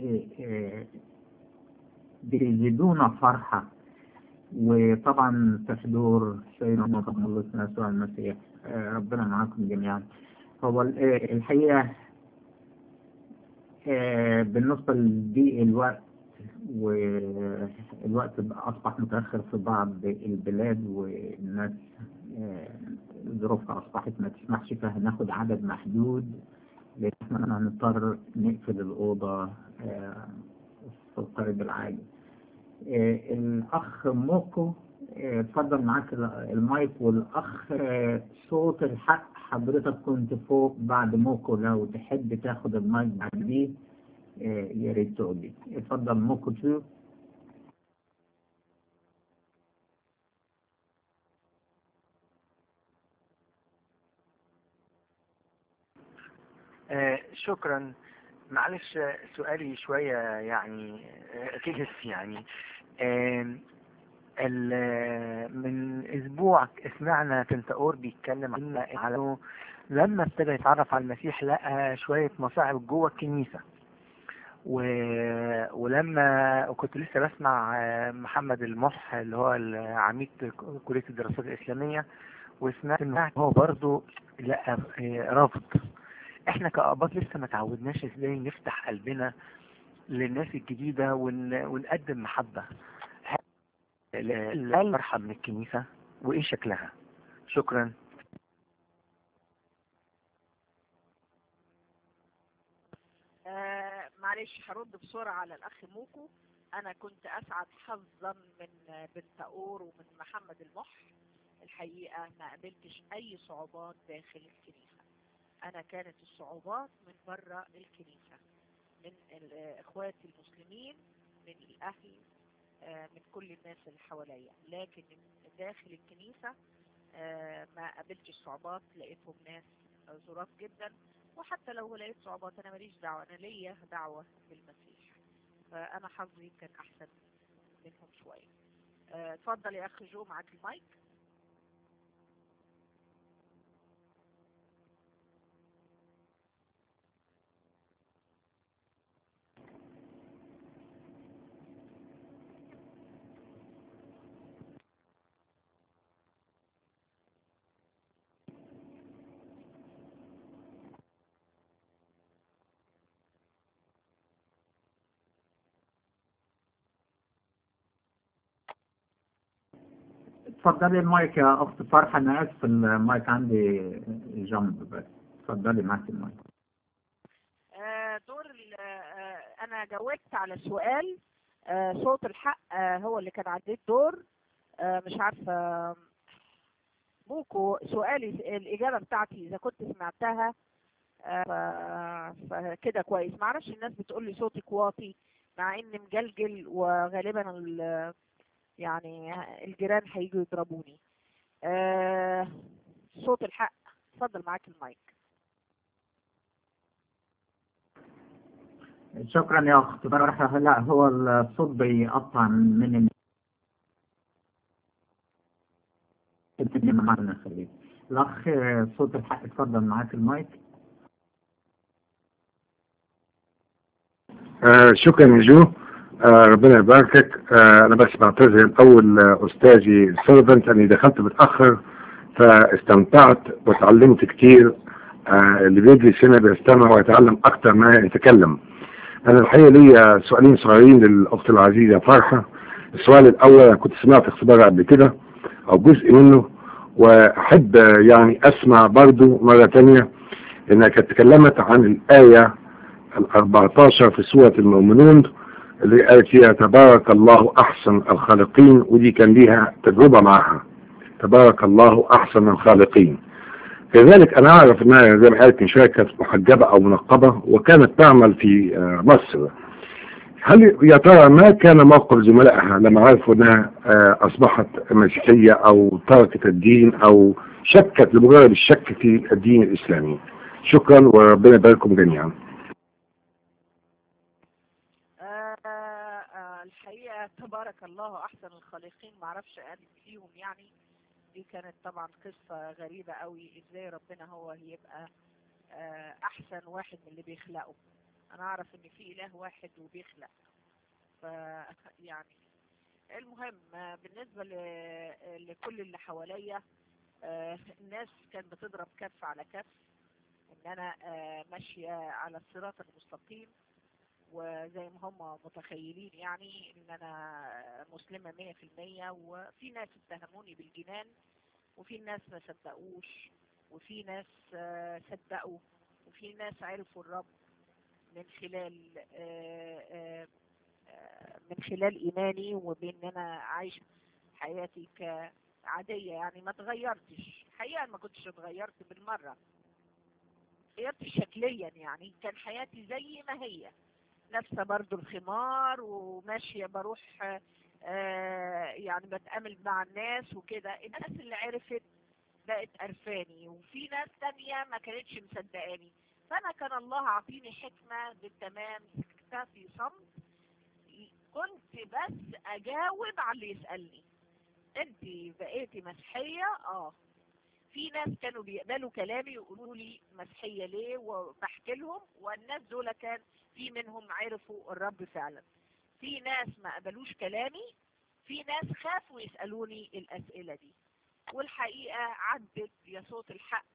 [SPEAKER 5] بيزيدونا فرحة وطبعا في حضور سيدنا مخلصنا يسوع المسيح ربنا معاكم جميعا هو الحقيقة بالنسبة لضيق الوقت والوقت بقى أصبح متأخر في بعض البلاد والناس آه، ظروفها أصبحت ما تسمحش فهناخد عدد محدود لأن احنا هنضطر نقفل الأوضة آه، في القريب العاجل آه، الأخ موكو آه، اتفضل معاك ال- المايك والأخ آه، صوت الحق حضرتك كنت فوق بعد موكو لو تحب تاخد المايك بعديه آه، يا ريت تقول لي اتفضل موكو تو
[SPEAKER 12] آه، شكرا معلش آه، سؤالي شوية يعني آه، غلس يعني آم، ال- آه، من أسبوع سمعنا تنتاور بيتكلم عن على إنه لما ابتدى يتعرف على المسيح لقى شوية مصاعب جوه الكنيسة و... ولما وكنت لسه بسمع آه، محمد المح اللي هو عميد كلية الدراسات الإسلامية وسمعت إن هو برضه لقى آه، رفض احنا كأباط لسه ما تعودناش ازاي نفتح قلبنا للناس الجديدة ون... ونقدم محبة هل مرحب من الكنيسة وايه شكلها شكرا
[SPEAKER 4] آه معلش هرد بسرعة على الأخ موكو أنا كنت أسعد حظا من بنت أور ومن محمد المح الحقيقة ما قابلتش أي صعوبات داخل الكنيسة أنا كانت الصعوبات من بره الكنيسة من ال- إخواتي المسلمين من الأهل آه، من كل الناس اللي حواليا لكن داخل الكنيسة آه، ما قابلتش صعوبات لقيتهم ناس ظراف جدا وحتى لو لقيت صعوبات انا ماليش دعوه انا ليا دعوه بالمسيح فانا حظي كان احسن منهم شويه آه، اتفضل يا اخ جو معاك المايك
[SPEAKER 5] اتفضلي المايك يا أخت فرحة أنا آسف المايك عندي جنب بس اتفضلي معاك المايك
[SPEAKER 4] آه، دور ال- آه، انا جاوبت على السؤال آه، صوت الحق آه، هو اللي كان عديت دور آه، مش عارفه موكو سؤالي الإجابة بتاعتي إذا كنت سمعتها آه، فكده كويس معرفش الناس بتقول لي صوتك واطي مع إن مجلجل وغالبا ال- يعني الجيران هيجوا يضربوني آه، صوت الحق اتفضل معاك المايك
[SPEAKER 5] شكرا يا أخت فرحة لا هو الصوت بيقطع من ال معنا خليك الأخ صوت الحق اتفضل معاك المايك
[SPEAKER 13] آه شكرا يا جو آه ربنا يباركك آه انا بس بعتذر الاول آه استاذي سيرفنت اني دخلت متاخر فاستمتعت وتعلمت كتير آه اللي بيدرس هنا بيستمع ويتعلم اكتر ما يتكلم انا الحقيقه ليا سؤالين صغيرين للاخت العزيزه فرحه السؤال الاول انا كنت سمعت اختبار قبل كده او جزء منه واحب آه، يعني اسمع برضو مره تانية انها كانت تكلمت عن الايه ال 14 في سورة المؤمنون اللي قالت فيها تبارك الله أحسن الخالقين ودي كان ليها تجربة معها تبارك الله أحسن الخالقين لذلك أنا أعرف أنها زي ما قالت من شوية كانت محجبة أو منقبة وكانت تعمل في آه، مصر هل يا ترى ما كان موقف زملائها لما عرفوا أنها آه، أصبحت مسيحية أو تركت الدين أو شكت لمجرد الشك في الدين الإسلامي شكرا وربنا يباركم جميعا
[SPEAKER 4] آه آه الحقيقة تبارك الله أحسن الخالقين معرفش أقل فيهم يعني دي كانت طبعا قصة غريبة قوي إزاي ربنا هو يبقى آه أحسن واحد من اللي بيخلقه أنا أعرف إن في إله واحد وبيخلق ف يعني المهم آه، بالنسبة ل- لكل اللي حواليا آه، الناس كانت بتضرب كف على كف إن أنا آه، ماشية على الصراط المستقيم وزي ما هم متخيلين يعني ان انا مسلمة مية في المية وفي ناس اتهموني بالجنان وفي ناس ما صدقوش وفي ناس آه، صدقوا وفي ناس عرفوا الرب من خلال آه، آه، آه، من خلال ايماني وبان انا عايش حياتي كعادية يعني ما اتغيرتش حقيقة ما كنتش اتغيرت بالمرة اتغيرت شكليا يعني كان حياتي زي ما هي لابسه برضو الخمار وماشيه بروح آه، يعني بتعامل مع الناس وكده الناس اللي عرفت بقت قرفاني وفي ناس تانية ما كانتش مصدقاني فانا كان الله عطيني حكمة بالتمام سكتة في صمت كنت بس اجاوب على اللي يسألني انت بقيتي مسيحية اه في ناس كانوا بيقبلوا كلامي يقولوا لي مسيحية ليه وبحكي لهم والناس دول كان في منهم عرفوا الرب فعلا في ناس ما قبلوش كلامي في ناس خافوا يسألوني الأسئلة دي والحقيقة عدت يا صوت الحق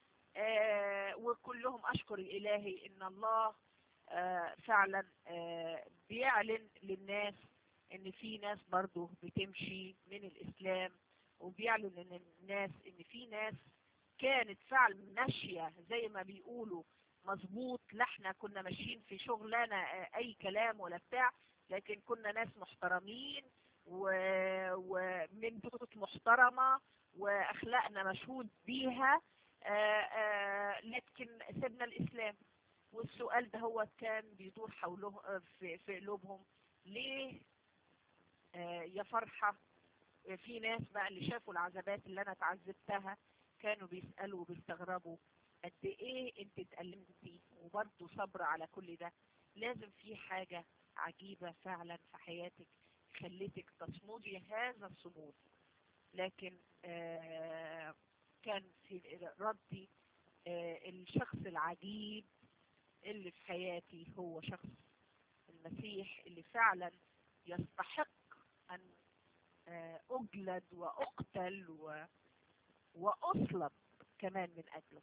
[SPEAKER 4] آه وكلهم أشكر الإلهي إن الله آه فعلا آه بيعلن للناس إن في ناس برضو بتمشي من الإسلام وبيعلن ان الناس ان في ناس كانت فعلا ماشية زي ما بيقولوا مظبوط لا احنا كنا ماشيين في شغلانة آه، اي كلام ولا بتاع لكن كنا ناس محترمين و- ومن بيوت محترمة واخلاقنا مشهود بيها آه، آه، لكن سيبنا الاسلام والسؤال ده هو كان بيدور حوله آه، في في قلوبهم ليه آه، يا فرحة في ناس بقى اللي شافوا العذابات اللي انا اتعذبتها كانوا بيسألوا وبيستغربوا قد ايه انت اتألمتي وبرضه صبر على كل ده لازم في حاجة عجيبة فعلا في حياتك خلتك تصمدي هذا الصمود لكن آه كان في ردي آه الشخص العجيب اللي في حياتي هو شخص المسيح اللي فعلا يستحق ان آه، أجلد وأقتل و... وأصلب كمان من أجله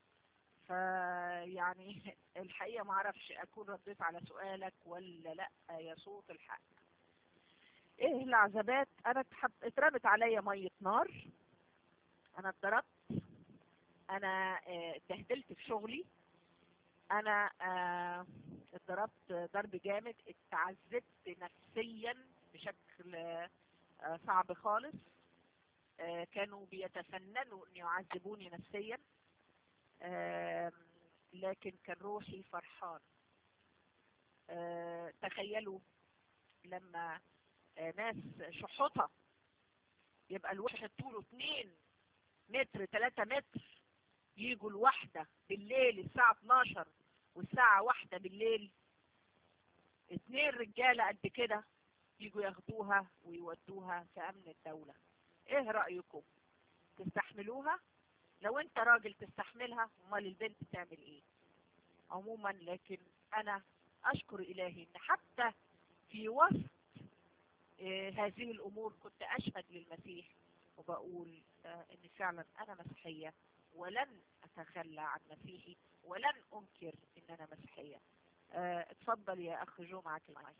[SPEAKER 4] فيعني الحقيقة ما اعرفش أكون رديت على سؤالك ولا لأ يا صوت الحق إيه العذابات أنا اتحط- اترمت عليا مية نار أنا اتضربت أنا آه، اتبهدلت في شغلي أنا آه، اتضربت ضرب جامد اتعذبت نفسيا بشكل آه، آه، صعب خالص آه، كانوا بيتفننوا ان يعذبوني نفسيا آم، لكن كان روحي فرحان آه، تخيلوا لما آه، ناس شحوطة يبقى الواحد طوله 2 متر 3 متر يجوا الواحدة بالليل الساعة 12 والساعة واحدة بالليل اتنين رجالة قد كده يجوا ياخدوها ويودوها في امن الدولة ايه رأيكم تستحملوها لو انت راجل تستحملها امال البنت تعمل ايه عموما لكن انا اشكر الهي ان حتى في وسط آه، هذه الامور كنت اشهد للمسيح وبقول آه، ان فعلا انا مسيحية ولن اتخلى عن مسيحي ولن انكر ان انا مسيحية آه، اتفضل يا اخ جو معك المايك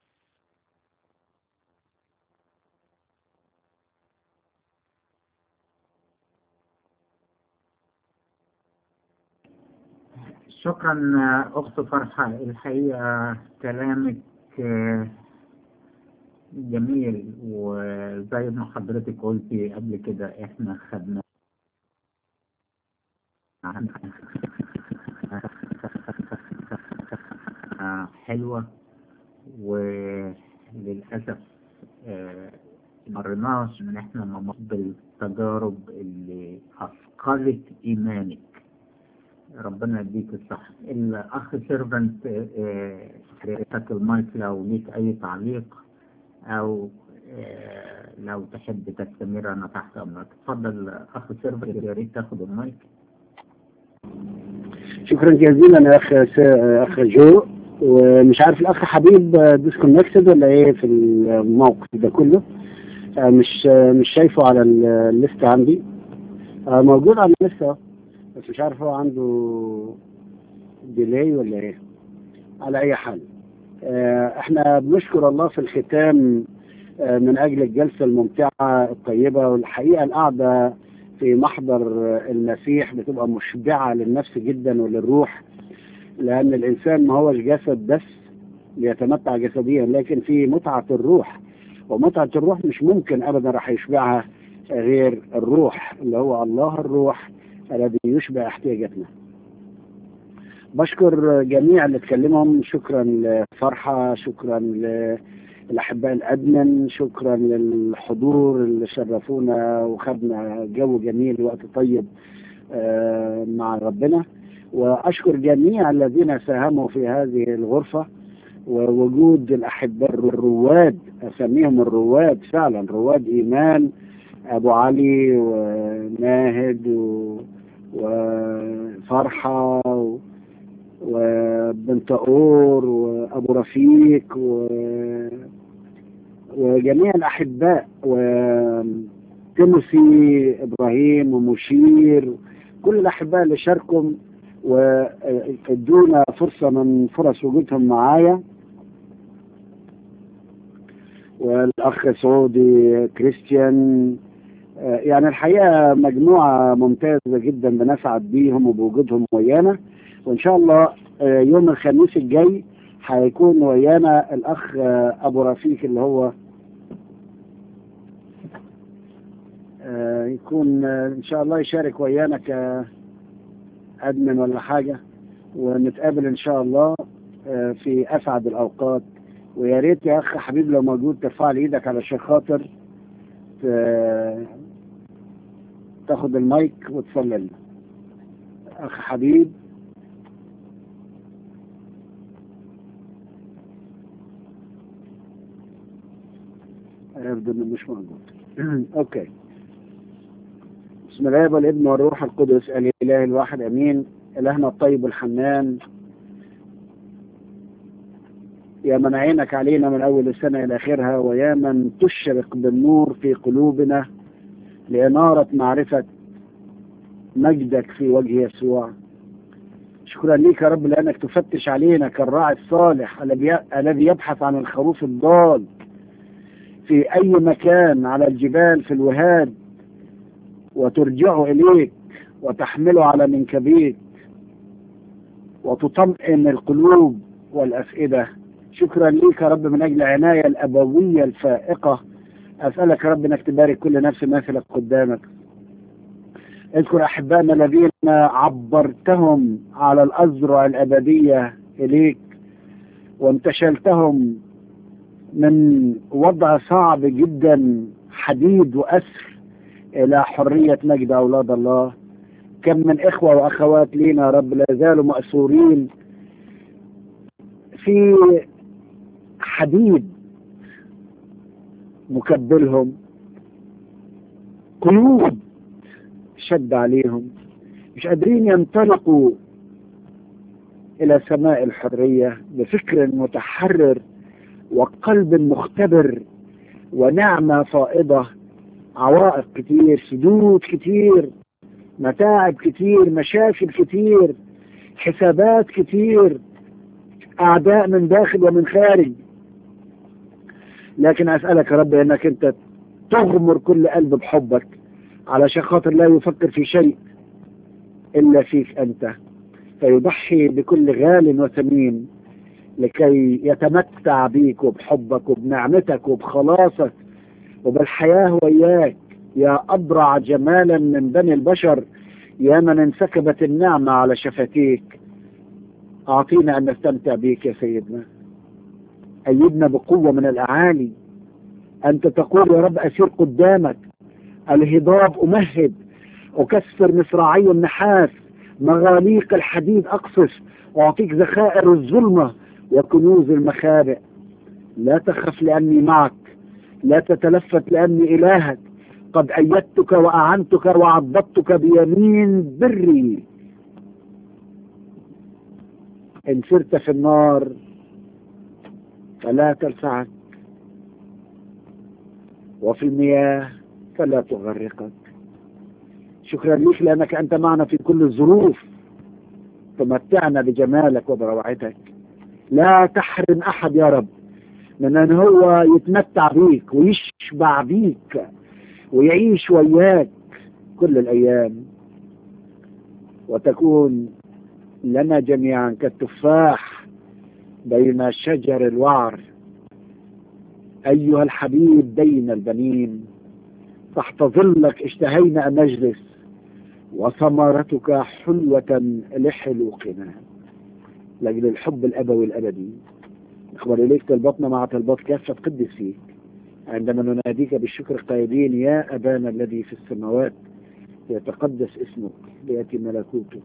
[SPEAKER 5] شكرا آه، أخت فرحة الحقيقة كلامك آه، جميل وزي ما حضرتك قلتي قبل كده احنا خدنا آه، حلوة وللأسف آه، مرناش ان احنا نمر بالتجارب اللي اثقلت ايمانك ربنا يديك الصح الاخ سيرفنت حضرتك المايك لو ليك اي تعليق او آه، لو تحب تستمر انا تحت امرك اتفضل اخ سيرفنت يا ريت تاخد المايك
[SPEAKER 1] شكرا جزيلا يا اخ س- اخ جو ومش عارف الاخ حبيب ديسكونكتد ولا ايه في الموقف ده كله آه، مش آه، مش شايفه على ال- الليست عندي آه، موجود على الليست أهو. بس مش عارف هو عنده ديلي ولا ايه على اي حال آه، احنا بنشكر الله في الختام آه، من اجل الجلسة الممتعة الطيبة والحقيقة القعدة في محضر آه، المسيح بتبقى مشبعة للنفس جدا وللروح لان الانسان ما هوش جسد بس بيتمتع جسديا لكن في متعة الروح ومتعة الروح مش ممكن ابدا راح يشبعها غير الروح اللي هو الله الروح الذي يشبع احتياجاتنا بشكر جميع اللي اتكلمهم شكرا لفرحة شكرا للأحباء الأدمن شكرا للحضور اللي شرفونا وخدنا جو جميل وقت طيب آه، مع ربنا وأشكر جميع الذين ساهموا في هذه الغرفة ووجود الأحباء الرواد أسميهم الرواد فعلا رواد إيمان أبو علي وناهد و... وفرحة و... وبنت أور وأبو رفيق و... وجميع الأحباء وتيموثي إبراهيم ومشير كل الأحباء اللي شاركوا وادونا فرصة من فرص وجودهم معايا والأخ سعودي كريستيان آه، يعني الحقيقة مجموعة ممتازة جدا بنسعد بيهم وبوجودهم ويانا وإن شاء الله آه، يوم الخميس الجاي هيكون ويانا الأخ آه، أبو رفيق اللي هو آه، يكون آه، إن شاء الله يشارك ويانا كأدمن ولا حاجة ونتقابل إن شاء الله آه، في أسعد الأوقات ويا ريت يا أخ حبيب لو موجود ترفع لي إيدك علشان خاطر ت- تاخد المايك وتصلي لنا أخ حبيب يبدو انه مش موجود اوكي بسم الله والابن والروح القدس الاله الواحد امين الهنا الطيب الحنان يا من عينك علينا من اول السنه الى اخرها ويا من تشرق بالنور في قلوبنا لاناره معرفه مجدك في وجه يسوع شكرا ليك يا رب لانك تفتش علينا كالراعي الصالح الذي الذي يبحث عن الخروف الضال في أي مكان على الجبال في الوهاد وترجعه إليك وتحمله على منكبيك وتطمئن القلوب والأفئدة شكرا ليك يا رب من أجل العناية الأبوية الفائقة أسألك يا رب أنك تبارك كل نفس ماثلة قدامك اذكر أحبائنا الذين عبرتهم على الأزرع الأبدية إليك وانتشلتهم من وضع صعب جدا حديد وأسر إلى حرية مجد أولاد الله كم من إخوة وأخوات لينا يا رب لا زالوا مأسورين في حديد مكبلهم قيود شد عليهم مش قادرين ينطلقوا إلى سماء الحرية بفكر متحرر وقلب مختبر ونعمة فائضة عوائق كتير سدود كتير متاعب كتير مشاكل كتير حسابات كتير أعداء من داخل ومن خارج لكن أسألك يا رب أنك أنت تغمر كل قلب بحبك علشان خاطر لا يفكر في شيء إلا فيك أنت فيضحي بكل غال وثمين لكي يتمتع بيك وبحبك وبنعمتك وبخلاصك وبالحياة وياك يا أبرع جمالا من بني البشر يا من انسكبت النعمة على شفتيك أعطينا أن نستمتع بيك يا سيدنا أيدنا بقوة من الأعالي أنت تقول يا رب أسير قدامك الهضاب أمهد أكسر مصراعي النحاس مغاليق الحديد أقصف وأعطيك ذخائر الظلمة وكنوز المخابئ لا تخف لأني معك لا تتلفت لأني إلهك قد أيدتك وأعنتك وعضدتك بيمين بري إن سرت في النار فلا تلسعك وفي المياه فلا تغرقك شكرا لك لأنك أنت معنا في كل الظروف تمتعنا بجمالك وبروعتك لا تحرم أحد يا رب من أن هو يتمتع بيك ويشبع بيك ويعيش وياك كل الأيام وتكون لنا جميعا كالتفاح بين شجر الوعر أيها الحبيب بين البنين تحت ظلك اشتهينا أن نجلس وثمرتك حلوة لحلوقنا لأجل الحب الأبوي الأبدي أخبر إليك طلبتنا مع طلبات كافة قدس فيك عندما نناديك بالشكر قائلين يا أبانا الذي في السماوات يتقدس اسمك ليأتي ملكوتك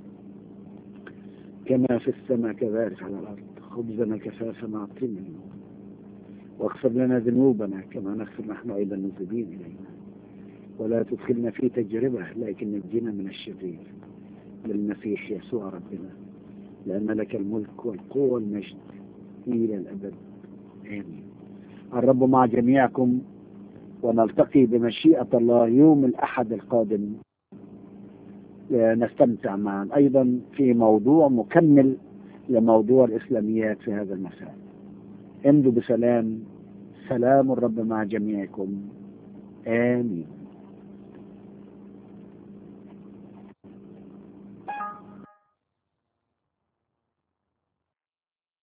[SPEAKER 1] كما في السماء كذلك على الأرض خبزنا كفافنا أعطنا واغفر لنا ذنوبنا كما نغفر نحن أيضا المذنبين إلينا ولا تدخلنا في تجربة لكن نجينا من الشرير للمسيح يسوع ربنا لأن لك الملك والقوة والمجد إلى الأبد آمين الرب مع جميعكم ونلتقي بمشيئة الله يوم الأحد القادم نستمتع معا أيضا في موضوع مكمل لموضوع الإسلاميات في هذا المساء امضوا بسلام سلام الرب مع جميعكم آمين